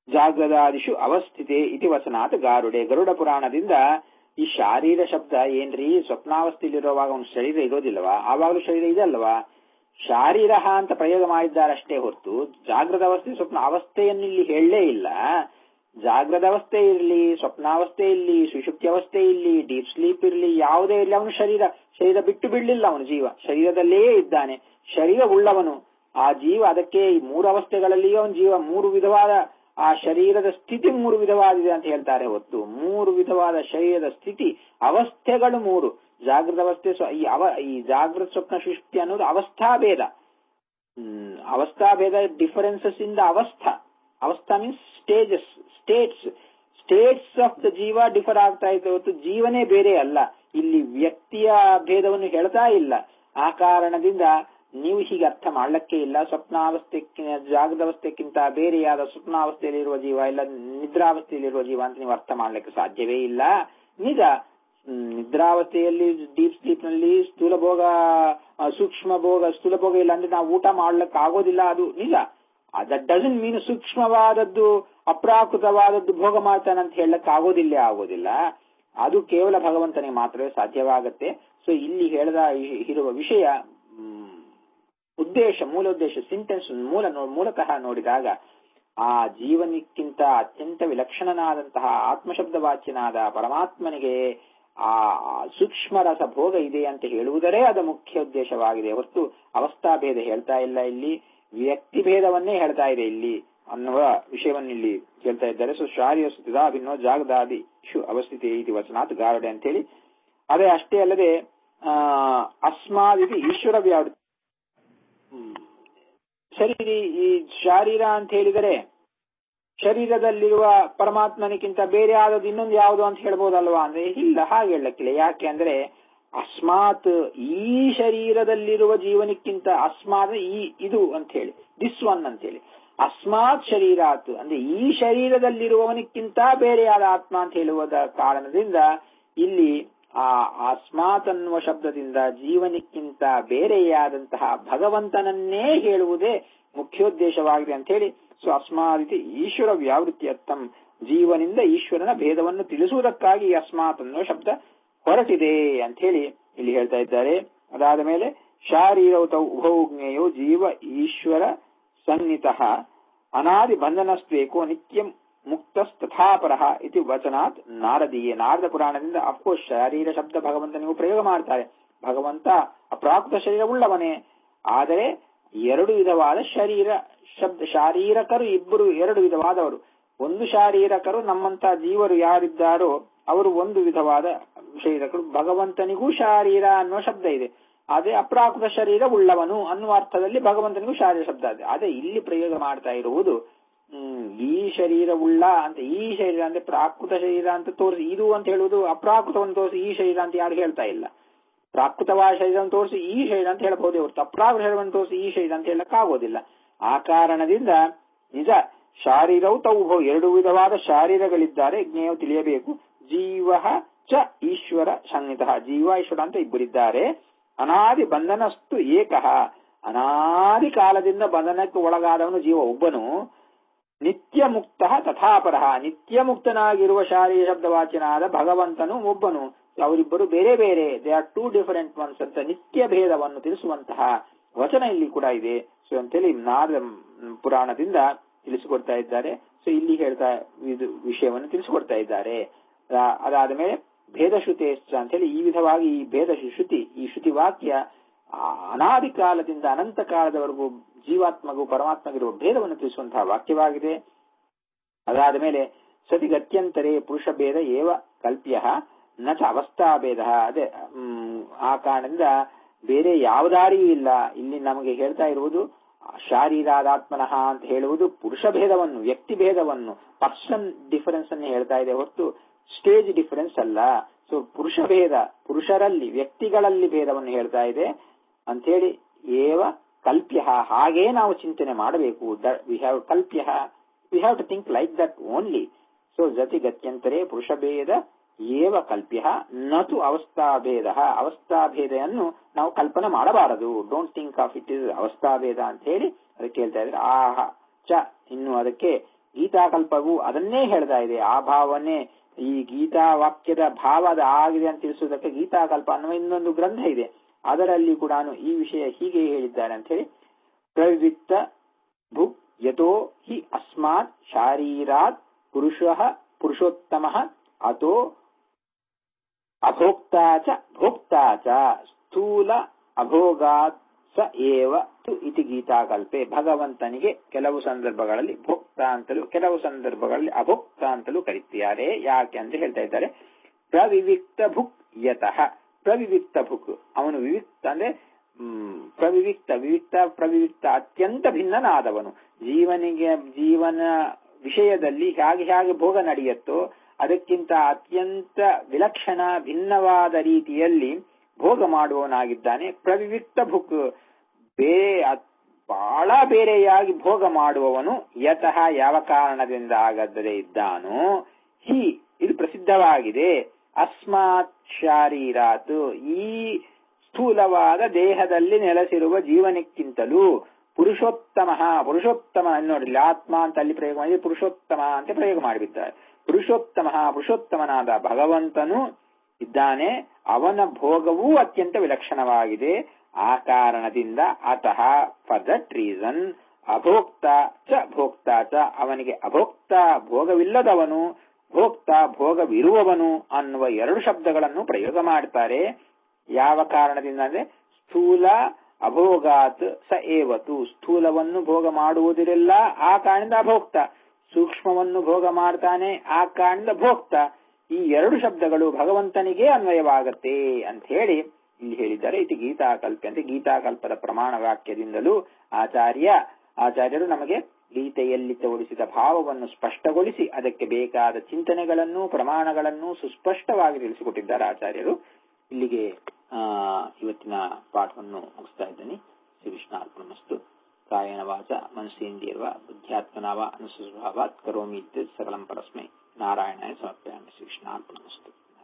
ಜಾಗ್ರದಾದಿಷು ಅವಸ್ಥಿತೆ ಇತಿ ವಚನಾತ್ ಗಾರುಡೆ ಗರುಡ ಪುರಾಣದಿಂದ ಈ ಶಾರೀರ ಶಬ್ದ ಏನ್ರಿ ಸ್ವಪ್ನಾವಸ್ಥೆಯಲ್ಲಿರುವಾಗ ಒಂದು ಶರೀರ ಇರೋದಿಲ್ಲವಾ ಆವಾಗಲೂ ಶರೀರ ಇದೆ ಅಲ್ವಾ ಶಾರೀರ ಅಂತ ಪ್ರಯೋಗ ಮಾಡಿದ್ದಾರಷ್ಟೇ ಹೊರತು ಜಾಗೃತ ಅವಸ್ಥೆ ಸ್ವಪ್ನ ಅವಸ್ಥೆಯನ್ನು ಇಲ್ಲಿ ಹೇಳಲೇ ಇಲ್ಲ ಜಾಗೃತ ಅವಸ್ಥೆ ಇರಲಿ ಸ್ವಪ್ನಾವಸ್ಥೆ ಇರಲಿ ಸುಷುಪ್ತಿ ಅವಸ್ಥೆ ಇರಲಿ ಡೀಪ್ ಸ್ಲೀಪ್ ಇರಲಿ ಯಾವುದೇ ಇರಲಿ ಅವನು ಶರೀರ ಶರೀರ ಬಿಟ್ಟು ಬಿಡಲಿಲ್ಲ ಅವನು ಜೀವ ಶರೀರದಲ್ಲೇ ಇದ್ದಾನೆ ಶರೀರ ಉಳ್ಳವನು ಆ ಜೀವ ಅದಕ್ಕೆ ಈ ಮೂರು ಅವಸ್ಥೆಗಳಲ್ಲಿ ಅವನ ಜೀವ ಮೂರು ವಿಧವಾದ ಆ ಶರೀರದ ಸ್ಥಿತಿ ಮೂರು ವಿಧವಾದಿದೆ ಅಂತ ಹೇಳ್ತಾರೆ ಹೊತ್ತು ಮೂರು ವಿಧವಾದ ಶರೀರದ ಸ್ಥಿತಿ ಅವಸ್ಥೆಗಳು ಮೂರು ಜಾಗೃತ ಅವಸ್ಥೆ ಸ್ವ- ಈ ಅವ ಈ ಜಾಗೃತ ಸ್ವಪ್ನ ಸುಷುಪ್ತಿ ಅನ್ನೋದು ಅವಸ್ಥಾ ಭೇದ ಹ್ಮ್, ಅವಸ್ಥಾ ಭೇದ ಡಿಫರೆನ್ಸಸ್ ಇನ್ ದ ಅವಸ್ಥಾ ಅವಸ್ಥಾ means stages states states of the ಜೀವ ಡಿಫರ್ ಆಗ್ತಾ ಇದೆ ಹೊತ್ತು ಜೀವನೇ ಬೇರೆ ಅಲ್ಲ ಇಲ್ಲಿ ವ್ಯಕ್ತಿಯ ಭೇದವನ್ನು ಹೇಳ್ತಾ ಇಲ್ಲ ಆ ಕಾರಣದಿಂದ ನೀವು ಹೀಗೆ ಅರ್ಥ ಮಾಡ್ಲಿಕ್ಕೆ ಇಲ್ಲ ಸ್ವಪ್ನಾವಸ್ಥೆ ಜಾಗೃತಾವಸ್ಥೆಕ್ಕಿಂತ ಬೇರೆಯಾದ ಸ್ವಪ್ನಾವಸ್ಥೆಯಲ್ಲಿರುವ ಜೀವ ಇಲ್ಲ ನಿದ್ರಾವಸ್ಥೆಯಲ್ಲಿರುವ ಜೀವ ಅಂತ ನೀವು ಅರ್ಥ ಮಾಡ್ಲಿಕ್ಕೆ ಸಾಧ್ಯವೇ ಇಲ್ಲ ನಿಜ ಹ್ಮ್, ನಿದ್ರಾವಸ್ಥೆಯಲ್ಲಿ ಡೀಪ್ ಸ್ಲೀಪ್ ನಲ್ಲಿ ಸ್ಥೂಲ ಭೋಗ ಆ, ಸೂಕ್ಷ್ಮ ಭೋಗ ಸ್ಥೂಲ ಭೋಗ ಇಲ್ಲ ಅಂದ್ರೆ ನಾವು ಊಟ ಮಾಡ್ಲಿಕ್ಕೆ ಆಗೋದಿಲ್ಲ ಅದು ನಿಜ ದಟ್ ಡಸನ್ ಮೀನ್ ಸೂಕ್ಷ್ಮವಾದದ್ದು ಅಪ್ರಾಕೃತವಾದದ್ದು ಭೋಗ ಮಾಡ್ತಾನೆ ಅಂತ ಹೇಳಕ್ ಆಗೋದಿಲ್ಲ ಆಗೋದಿಲ್ಲ ಅದು ಕೇವಲ ಭಗವಂತನಿಗೆ ಮಾತ್ರವೇ ಸಾಧ್ಯವಾಗುತ್ತೆ ಸೊ ಇಲ್ಲಿ ಹೇಳಿದ ಈ- ಇರುವ ವಿಷಯ ಮ್, ಉದ್ದೇಶ ಮೂಲ ಉದ್ದೇಶ ಸಿಂಟೆನ್ಸ್ ಮೂಲ ನೋ- ಮೂಲತಃ ನೋಡಿದಾಗ ಆ ಜೀವನಕ್ಕಿಂತ ಅತ್ಯಂತ ವಿಲಕ್ಷಣನಾದಂತಹ ಆತ್ಮಶಬ್ದ ವಾಚ್ಯನಾದ ಪರಮಾತ್ಮನಿಗೆ ಆ ಸೂಕ್ಷ್ಮ ರಸ ಭೋಗ ಇದೆ ಅಂತ ಹೇಳುವುದರೇ ಅದು ಮುಖ್ಯ ಉದ್ದೇಶವಾಗಿದೆ ಹೊರತು ಅವಸ್ಥಾ ಭೇದ ಹೇಳ್ತಾ ಇಲ್ಲ ಇಲ್ಲಿ ವ್ಯಕ್ತಿ ಭೇದವನ್ನೇ ಹೇಳ್ತಾ ಇದೆ ಇಲ್ಲಿ ಅನ್ನುವ ವಿಷಯವನ್ನು ಇಲ್ಲಿ ಹೇಳ್ತಾ ಇದ್ದಾರೆ ಸೊ ಶಾರೀರ ಸ್ಥಿತ ಭಿನ್ನೋ ಜಾಗದಾದಿ ಶು ಅವಸ್ಥಿತಿ ಇತಿ ವಚನಾತ್ ಗಾರಡೆ ಅಂತ ಹೇಳಿ ಅದೇ ಅಷ್ಟೇ ಅಲ್ಲದೆ ಆ ಅಸ್ಮಾದಿತಿ ಈಶ್ವರ ವ್ಯಾವೃತ್ತಿ ಸರಿ ಈ ಶಾರೀರ ಅಂತ ಹೇಳಿದರೆ ಶರೀರದಲ್ಲಿರುವ ಪರಮಾತ್ಮನಿಗಿಂತ ಬೇರೆ ಆದದ್ದು ಇನ್ನೊಂದು ಯಾವುದು ಅಂತ ಹೇಳ್ಬೋದಲ್ವಾ ಅಂದ್ರೆ ಇಲ್ಲ ಹಾಗೆ ಹೇಳಕ್ಕಿಲ್ಲ ಯಾಕೆ ಅಂದ್ರೆ ಅಸ್ಮಾತ್ ಈ ಶರೀರದಲ್ಲಿರುವ ಜೀವನಕ್ಕಿಂತ ಅಸ್ಮಾತ್ ಈ ಇದು ಅಂತ ಹೇಳಿ ದಿಸ್ ಒನ್ ಅಂತ ಹೇಳಿ ಅಸ್ಮಾತ್ ಶರೀರಾತ್ ಅಂದ್ರೆ ಈ ಶರೀರದಲ್ಲಿರುವವನಿಕ್ಕಿಂತ ಬೇರೆಯಾದ ಆತ್ಮ ಅಂತ ಹೇಳುವುದ ಕಾರಣದಿಂದ ಇಲ್ಲಿ ಆ ಅಸ್ಮಾತ್ ಅನ್ನುವ ಶಬ್ದದಿಂದ ಜೀವನಕ್ಕಿಂತ ಬೇರೆಯಾದಂತಹ ಭಗವಂತನನ್ನೇ ಹೇಳುವುದೇ ಮುಖ್ಯೋದ್ದೇಶವಾಗಿದೆ ಅಂತ ಹೇಳಿ ಸೊ ಅಸ್ಮಾದಿತಿ ಈಶ್ವರ ವ್ಯಾವೃತ್ತಿ ಅರ್ಥಂ ಜೀವನಿಂದ ಈಶ್ವರನ ಭೇದವನ್ನು ತಿಳಿಸುವುದಕ್ಕಾಗಿ ಈ ಅಸ್ಮಾತ್ ಅನ್ನುವ ಶಬ್ದ ಹೊರಟಿದೆ ಅಂತ ಹೇಳಿ ಇಲ್ಲಿ ಹೇಳ್ತಾ ಇದ್ದಾರೆ ಅದಾದ ಮೇಲೆ ಶಾರೀರೌತ ಉಭೌಜ್ಞೆಯು ಜೀವ ಈಶ್ವರ ಸನ್ನಿತ ಅನಾದಿ ಬಂಧನಸ್ತ್ವೇಕೋ ನಿತ್ಯ ಮುಕ್ತಸ್ತಥಾಪರಃ ಇತಿ ವಚನಾತ್ ನಾರದೀಯೇ ನಾರದ ಪುರಾಣದಿಂದ ಅಫ್ಕೋರ್ಸ್ ಶಾರೀರ ಶಬ್ದ ಭಗವಂತನಿಗೂ ಪ್ರಯೋಗ ಮಾಡ್ತಾರೆ ಭಗವಂತ ಅಪ್ರಾಕೃತ ಶರೀರವುಳ್ಳವನೇ ಆದರೆ ಎರಡು ವಿಧವಾದ ಶರೀರ ಶಬ್ದ ಶಾರೀರಕರು ಇಬ್ಬರು ಎರಡು ವಿಧವಾದವರು ಒಂದು ಶಾರೀರಕರು ನಮ್ಮಂತ ಜೀವರು ಯಾರಿದ್ದಾರೋ ಅವರು ಒಂದು ವಿಧವಾದ ಶರೀರಕರು ಭಗವಂತನಿಗೂ ಶಾರೀರ ಅನ್ನುವ ಶಬ್ದ ಇದೆ ಅದೇ ಅಪ್ರಾಕೃತ ಶರೀರ ಉಳ್ಳವನು ಅನ್ನುವ ಅರ್ಥದಲ್ಲಿ ಭಗವಂತನಿಗೂ ಶಾರೀರ ಶಬ್ದ ಇದೆ ಅದೇ ಇಲ್ಲಿ ಪ್ರಯೋಗ ಮಾಡ್ತಾ ಇರುವುದು ಹ್ಮ್ ಈ ಶರೀರ ಉಳ್ಳ ಅಂತ ಈ ಶರೀರ ಅಂದ್ರೆ ಪ್ರಾಕೃತ ಶರೀರ ಅಂತ ತೋರಿಸಿ ಇದು ಅಂತ ಹೇಳುವುದು ಅಪ್ರಾಕೃತವನ್ನು ತೋರಿಸಿ ಈ ಶರೀರ ಅಂತ ಯಾರು ಹೇಳ್ತಾ ಇಲ್ಲ ಪ್ರಾಕೃತವಾದ ಶರೀರವನ್ನು ತೋರಿಸಿ ಈ ಶರೀರ ಅಂತ ಹೇಳಬಹುದೇ ಹೊರತು ಅಪ್ರಾಕೃತ ಶರೀರವನ್ನು ತೋರಿಸಿ ಈ ಶರೀರ ಅಂತ ಹೇಳಕ್ ಆಗೋದಿಲ್ಲ ಆ ಕಾರಣದಿಂದ ನಿಜ ಶಾರೀರವು ತೌಭವ ಎರಡು ವಿಧವಾದ ಶಾರೀರಗಳಿದ್ದಾರೆ ಜ್ಞೇಯವು ತಿಳಿಯಬೇಕು ಜೀವ ಚ ಈಶ್ವರ ಸನ್ನಿಧ ಜೀವ ಈಶ್ವರ ಅಂತ ಇಬ್ಬರಿದ್ದಾರೆ ಅನಾದಿ ಬಂಧನಸ್ತು ಏಕಃ ಅನಾದಿ ಕಾಲದಿಂದ ಬಂಧನಕ್ಕೆ ಒಳಗಾದವನು ಜೀವ ಒಬ್ಬನು ನಿತ್ಯ ಮುಕ್ತ ತಥಾಪರಃ ನಿತ್ಯ ಮುಕ್ತನಾಗಿರುವ ಶಾರೀರ ಶಬ್ದವಾಚನಾದ ಭಗವಂತನು ಒಬ್ಬನು ಅವರಿಬ್ಬರು ಬೇರೆ ಬೇರೆ they are two different ones ಅಂತ ನಿತ್ಯ ಭೇದವನ್ನು ತಿಳಿಸುವಂತಹ ವಚನ ಇಲ್ಲಿ ಕೂಡ ಇದೆ ಸೊ ಅಂತೇಳಿ ನಾರದ ಪುರಾಣದಿಂದ ತಿಳಿಸಿಕೊಡ್ತಾ ಇದ್ದಾರೆ ಸೊ ಇಲ್ಲಿ ಹೇಳ್ತಾ ಇದು ವಿಷಯವನ್ನು ತಿಳಿಸಿಕೊಡ್ತಾ ಇದ್ದಾರೆ ಆ- ಅದಾದ ಮೇಲೆ ಭೇದ ಶ್ರುತಿ ಅಂತ ಹೇಳಿ ಈ ವಿಧವಾಗಿ ಈ ಭೇದ ಶ್ರುತಿ ಈ ಶ್ರುತಿ ವಾಕ್ಯ ಆ ಅನಾದಿ ಕಾಲದಿಂದ ಅನಂತ ಕಾಲದವರೆಗೂ ಜೀವಾತ್ಮಗೂ ಪರಮಾತ್ಮಗಿರುವ ಭೇದವನ್ನು ತಿಳಿಸುವಂತಹ ವಾಕ್ಯವಾಗಿದೆ ಅದಾದ ಮೇಲೆ ಸತಿ ಗತ್ಯಂತರೇ ಪುರುಷ ಭೇದ ಏವ ಕಲ್ಪ್ಯ ನ ಚ ಅವಸ್ಥಾ ಭೇದ ಅದೇ ಹ್ಮ್, ಆ ಕಾರಣದಿಂದ ಬೇರೆ ಯಾವ ದಾರಿಯೂ ಇಲ್ಲ ಇಲ್ಲಿ ನಮಗೆ ಹೇಳ್ತಾ ಇರುವುದು ಶಾರೀರಾದಾತ್ಮನಃ ಅಂತ ಹೇಳುವುದು ಪುರುಷ ಭೇದವನ್ನು ವ್ಯಕ್ತಿ ಭೇದವನ್ನು ಪರ್ಸನ್ ಡಿಫರೆನ್ಸ್ ಅನ್ನು ಹೇಳ್ತಾ ಇದೆ ಹೊರತು ಸ್ಟೇಜ್ ಡಿಫರೆನ್ಸ್ ಅಲ್ಲ ಸೊ ಪುರುಷ ಭೇದ ಪುರುಷರಲ್ಲಿ ವ್ಯಕ್ತಿಗಳಲ್ಲಿ ಭೇದವನ್ನು ಹೇಳ್ತಾ ಇದೆ ಅಂಥೇಳಿ ಏವ ಕಲ್ಪ್ಯ ಹಾಗೇ ನಾವು ಚಿಂತನೆ ಮಾಡಬೇಕು ವಿ ಹ್ಯಾವ್ ಕಲ್ಪ್ಯ we have to think like that only so ಜತಿ ಗತ್ಯಂತರೇ ಪುರುಷ ಭೇದ ಏವ ಕಲ್ಪ್ಯ ನತು ಅವಸ್ಥಾಭೇದ ಅವಸ್ಥಾಭೇದವನ್ನು ನಾವು ಕಲ್ಪನೆ ಮಾಡಬಾರದು don't think of it is ಅವಸ್ಥಾಭೇದ ಅಂತ ಹೇಳಿ ಅದಕ್ಕೆ ಹೇಳ್ತಾ ಇದ್ರೆ ಆಹ ಚ ಇನ್ನು ಅದಕ್ಕೆ ಗೀತಾಕಲ್ಪವು ಅದನ್ನೇ ಹೇಳ್ತಾ ಇದೆ ಆ ಭಾವನೆ ಈ ಗೀತಾ ವಾಕ್ಯದ ಭಾವ ಅದು ಆಗಿದೆ ಅಂತ ತಿಳಿಸುವುದಕ್ಕೆ ಗೀತಾಕಲ್ಪ ಅನ್ನುವ ಇನ್ನೊಂದು ಗ್ರಂಥ ಇದೆ ಅದರಲ್ಲಿ ಕೂಡ ಈ ವಿಷಯ ಹೀಗೆ ಹೇಳಿದ್ದಾರೆ ಅಂತ ಹೇಳಿ ಪ್ರವಿತ್ತ ಭುಕ್ ಯಥೋ ಹಿ ಅಸ್ಮಾತ್ ಶಾರೀರಾತ್ ಪುರುಷ ಪುರುಷೋತ್ತಮ ಅಥೋ ಅಭೋಕ್ತಾ ಚ ಭೋಕ್ತಾ ಚ ಸ್ಥೂಲ ಅಭೋಗಾತ್ ಸ ಏವ ತು ಇತಿ ಗೀತಾಕಲ್ಪೆ ಭಗವಂತನಿಗೆ ಕೆಲವು ಸಂದರ್ಭಗಳಲ್ಲಿ ಭೋಕ್ತ ಅಂತಲೂ ಕೆಲವು ಸಂದರ್ಭಗಳಲ್ಲಿ ಅಭೋಕ್ತ ಅಂತಲೂ ಕರೀತಿದ್ದಾರೆ ಯಾಕೆ ಅಂತ ಹೇಳ್ತಾ ಇದ್ದಾರೆ ಪ್ರವಿವಿಕ್ತ ಭುಕ್ ಯತಃ ಪ್ರವಿವಿಕ್ತ ಭುಕ್ ಅವನು ವಿವಿಕ್ತ ಅಂದ್ರೆ ಹ್ಮ್, ಪ್ರವಿವಿಕ್ತ ವಿವಿಕ್ತ ಪ್ರವಿವಿಕ್ತ ಅತ್ಯಂತ ಭಿನ್ನನಾದವನು ಜೀವನಿಗೆ ಜೀವನ ವಿಷಯದಲ್ಲಿ ಹೇಗೆ ಹೇಗೆ ಭೋಗ ನಡೆಯುತ್ತೋ ಅದಕ್ಕಿಂತ ಅತ್ಯಂತ ವಿಲಕ್ಷಣ ಭಿನ್ನವಾದ ರೀತಿಯಲ್ಲಿ ಭೋಗ ಮಾಡುವವನಾಗಿದ್ದಾನೆ ಪ್ರವಿವಿಕ್ತ ಭುಕ್ ಬೇ ಅತ್- ಬಹಳ ಬೇರೆಯಾಗಿ ಭೋಗ ಮಾಡುವವನು ಯತಃ ಯಾವ ಕಾರಣದಿಂದ ಆಗದರೆ ಇದ್ದಾನೋ ಹಿ ಇದು ಪ್ರಸಿದ್ಧವಾಗಿದೆ ಅಸ್ಮಾತ್ ಶಾರೀರಾತ್ ಈ ಸ್ಥೂಲವಾದ ದೇಹದಲ್ಲಿ ನೆಲೆಸಿರುವ ಜೀವನಕ್ಕಿಂತಲೂ ಪುರುಷೋತ್ತಮ ಪುರುಷೋತ್ತಮ ನೋಡಿ ಆತ್ಮ ಅಂತ ಅಲ್ಲಿ ಪ್ರಯೋಗ ಮಾಡಿ ಪುರುಷೋತ್ತಮ ಅಂತ ಪ್ರಯೋಗ ಮಾಡಿಬಿದ್ದಾರೆ ಪುರುಷೋತ್ತಮ ಪುರುಷೋತ್ತಮನಾದ ಭಗವಂತನು ಇದ್ದಾನೆ ಅವನ ಭೋಗವೂ ಅತ್ಯಂತ ವಿಲಕ್ಷಣವಾಗಿದೆ ಆ ಕಾರಣದಿಂದ ಅತಃ ಫಾರ್ ದಟ್ ರೀಸನ್ ಅಭೋಕ್ತ ಚ ಭೋಕ್ತ ಚ ಅವನಿಗೆ ಅಭೋಕ್ತ ಭೋಗವಿಲ್ಲದವನು ಭೋಕ್ತ ಭೋಗವಿರುವವನು ಅನ್ನುವ ಎರಡು ಶಬ್ದಗಳನ್ನು ಪ್ರಯೋಗ ಮಾಡ್ತಾರೆ ಯಾವ ಕಾರಣದಿಂದ ಅಂದ್ರೆ ಸ್ಥೂಲ ಅಭೋಗಾತ್ ಸ ಏವತು ಸ್ಥೂಲವನ್ನು ಭೋಗ ಮಾಡುವುದಿರಲ್ಲ ಆ ಕಾರಣದಿಂದ ಅಭೋಕ್ತ ಸೂಕ್ಷ್ಮವನ್ನು ಭೋಗ ಮಾಡ್ತಾನೆ ಆ ಕಾರಣದಿಂದ ಭೋಕ್ತ ಈ ಎರಡು ಶಬ್ದಗಳು ಭಗವಂತನಿಗೆ ಅನ್ವಯವಾಗತ್ತೆ ಅಂತ ಹೇಳಿ ಇಲ್ಲಿ ಹೇಳಿದ್ದಾರೆ ಇದು ಗೀತಾಕಲ್ಪ ಅಂತ ಗೀತಾಕಲ್ಪದ ಪ್ರಮಾಣ ವಾಕ್ಯದಿಂದಲೂ ಆಚಾರ್ಯ ಆಚಾರ್ಯರು ನಮಗೆ ಗೀತೆಯಲ್ಲಿ ತೋರಿಸಿದ ಭಾವವನ್ನು ಸ್ಪಷ್ಟಗೊಳಿಸಿ ಅದಕ್ಕೆ ಬೇಕಾದ ಚಿಂತನೆಗಳನ್ನು ಪ್ರಮಾಣಗಳನ್ನು ಸುಸ್ಪಷ್ಟವಾಗಿ ತಿಳಿಸಿಕೊಟ್ಟಿದ್ದಾರೆ ಆಚಾರ್ಯರು ಇಲ್ಲಿಗೆ ಆ ಇವತ್ತಿನ ಪಾಠವನ್ನು ಮುಗಿಸ್ತಾ ಇದ್ದೇನೆ ಶ್ರೀ ವಿಷ್ಣಾರ್ಪಣಮಸ್ತು ಕಾಯನ ವಾಚ ಮನಸ್ಸೇಂದ್ರಿಯರ್ವ ಬುದ್ಧ್ಯಾತ್ಮನಾವ ಅನುಸ್ವಭಾವಾತ್ ಕರೋಮಿ ಇತ್ಯತ್ ಸಕಲಂ ಪರಸ್ಮೈ ನಾರಾಯಣಾಯ ಸಮರ್ಪಯಾಮಿ ಶ್ರೀ ವಿಷ್ಣಾರ್ಪಣಮಸ್ತು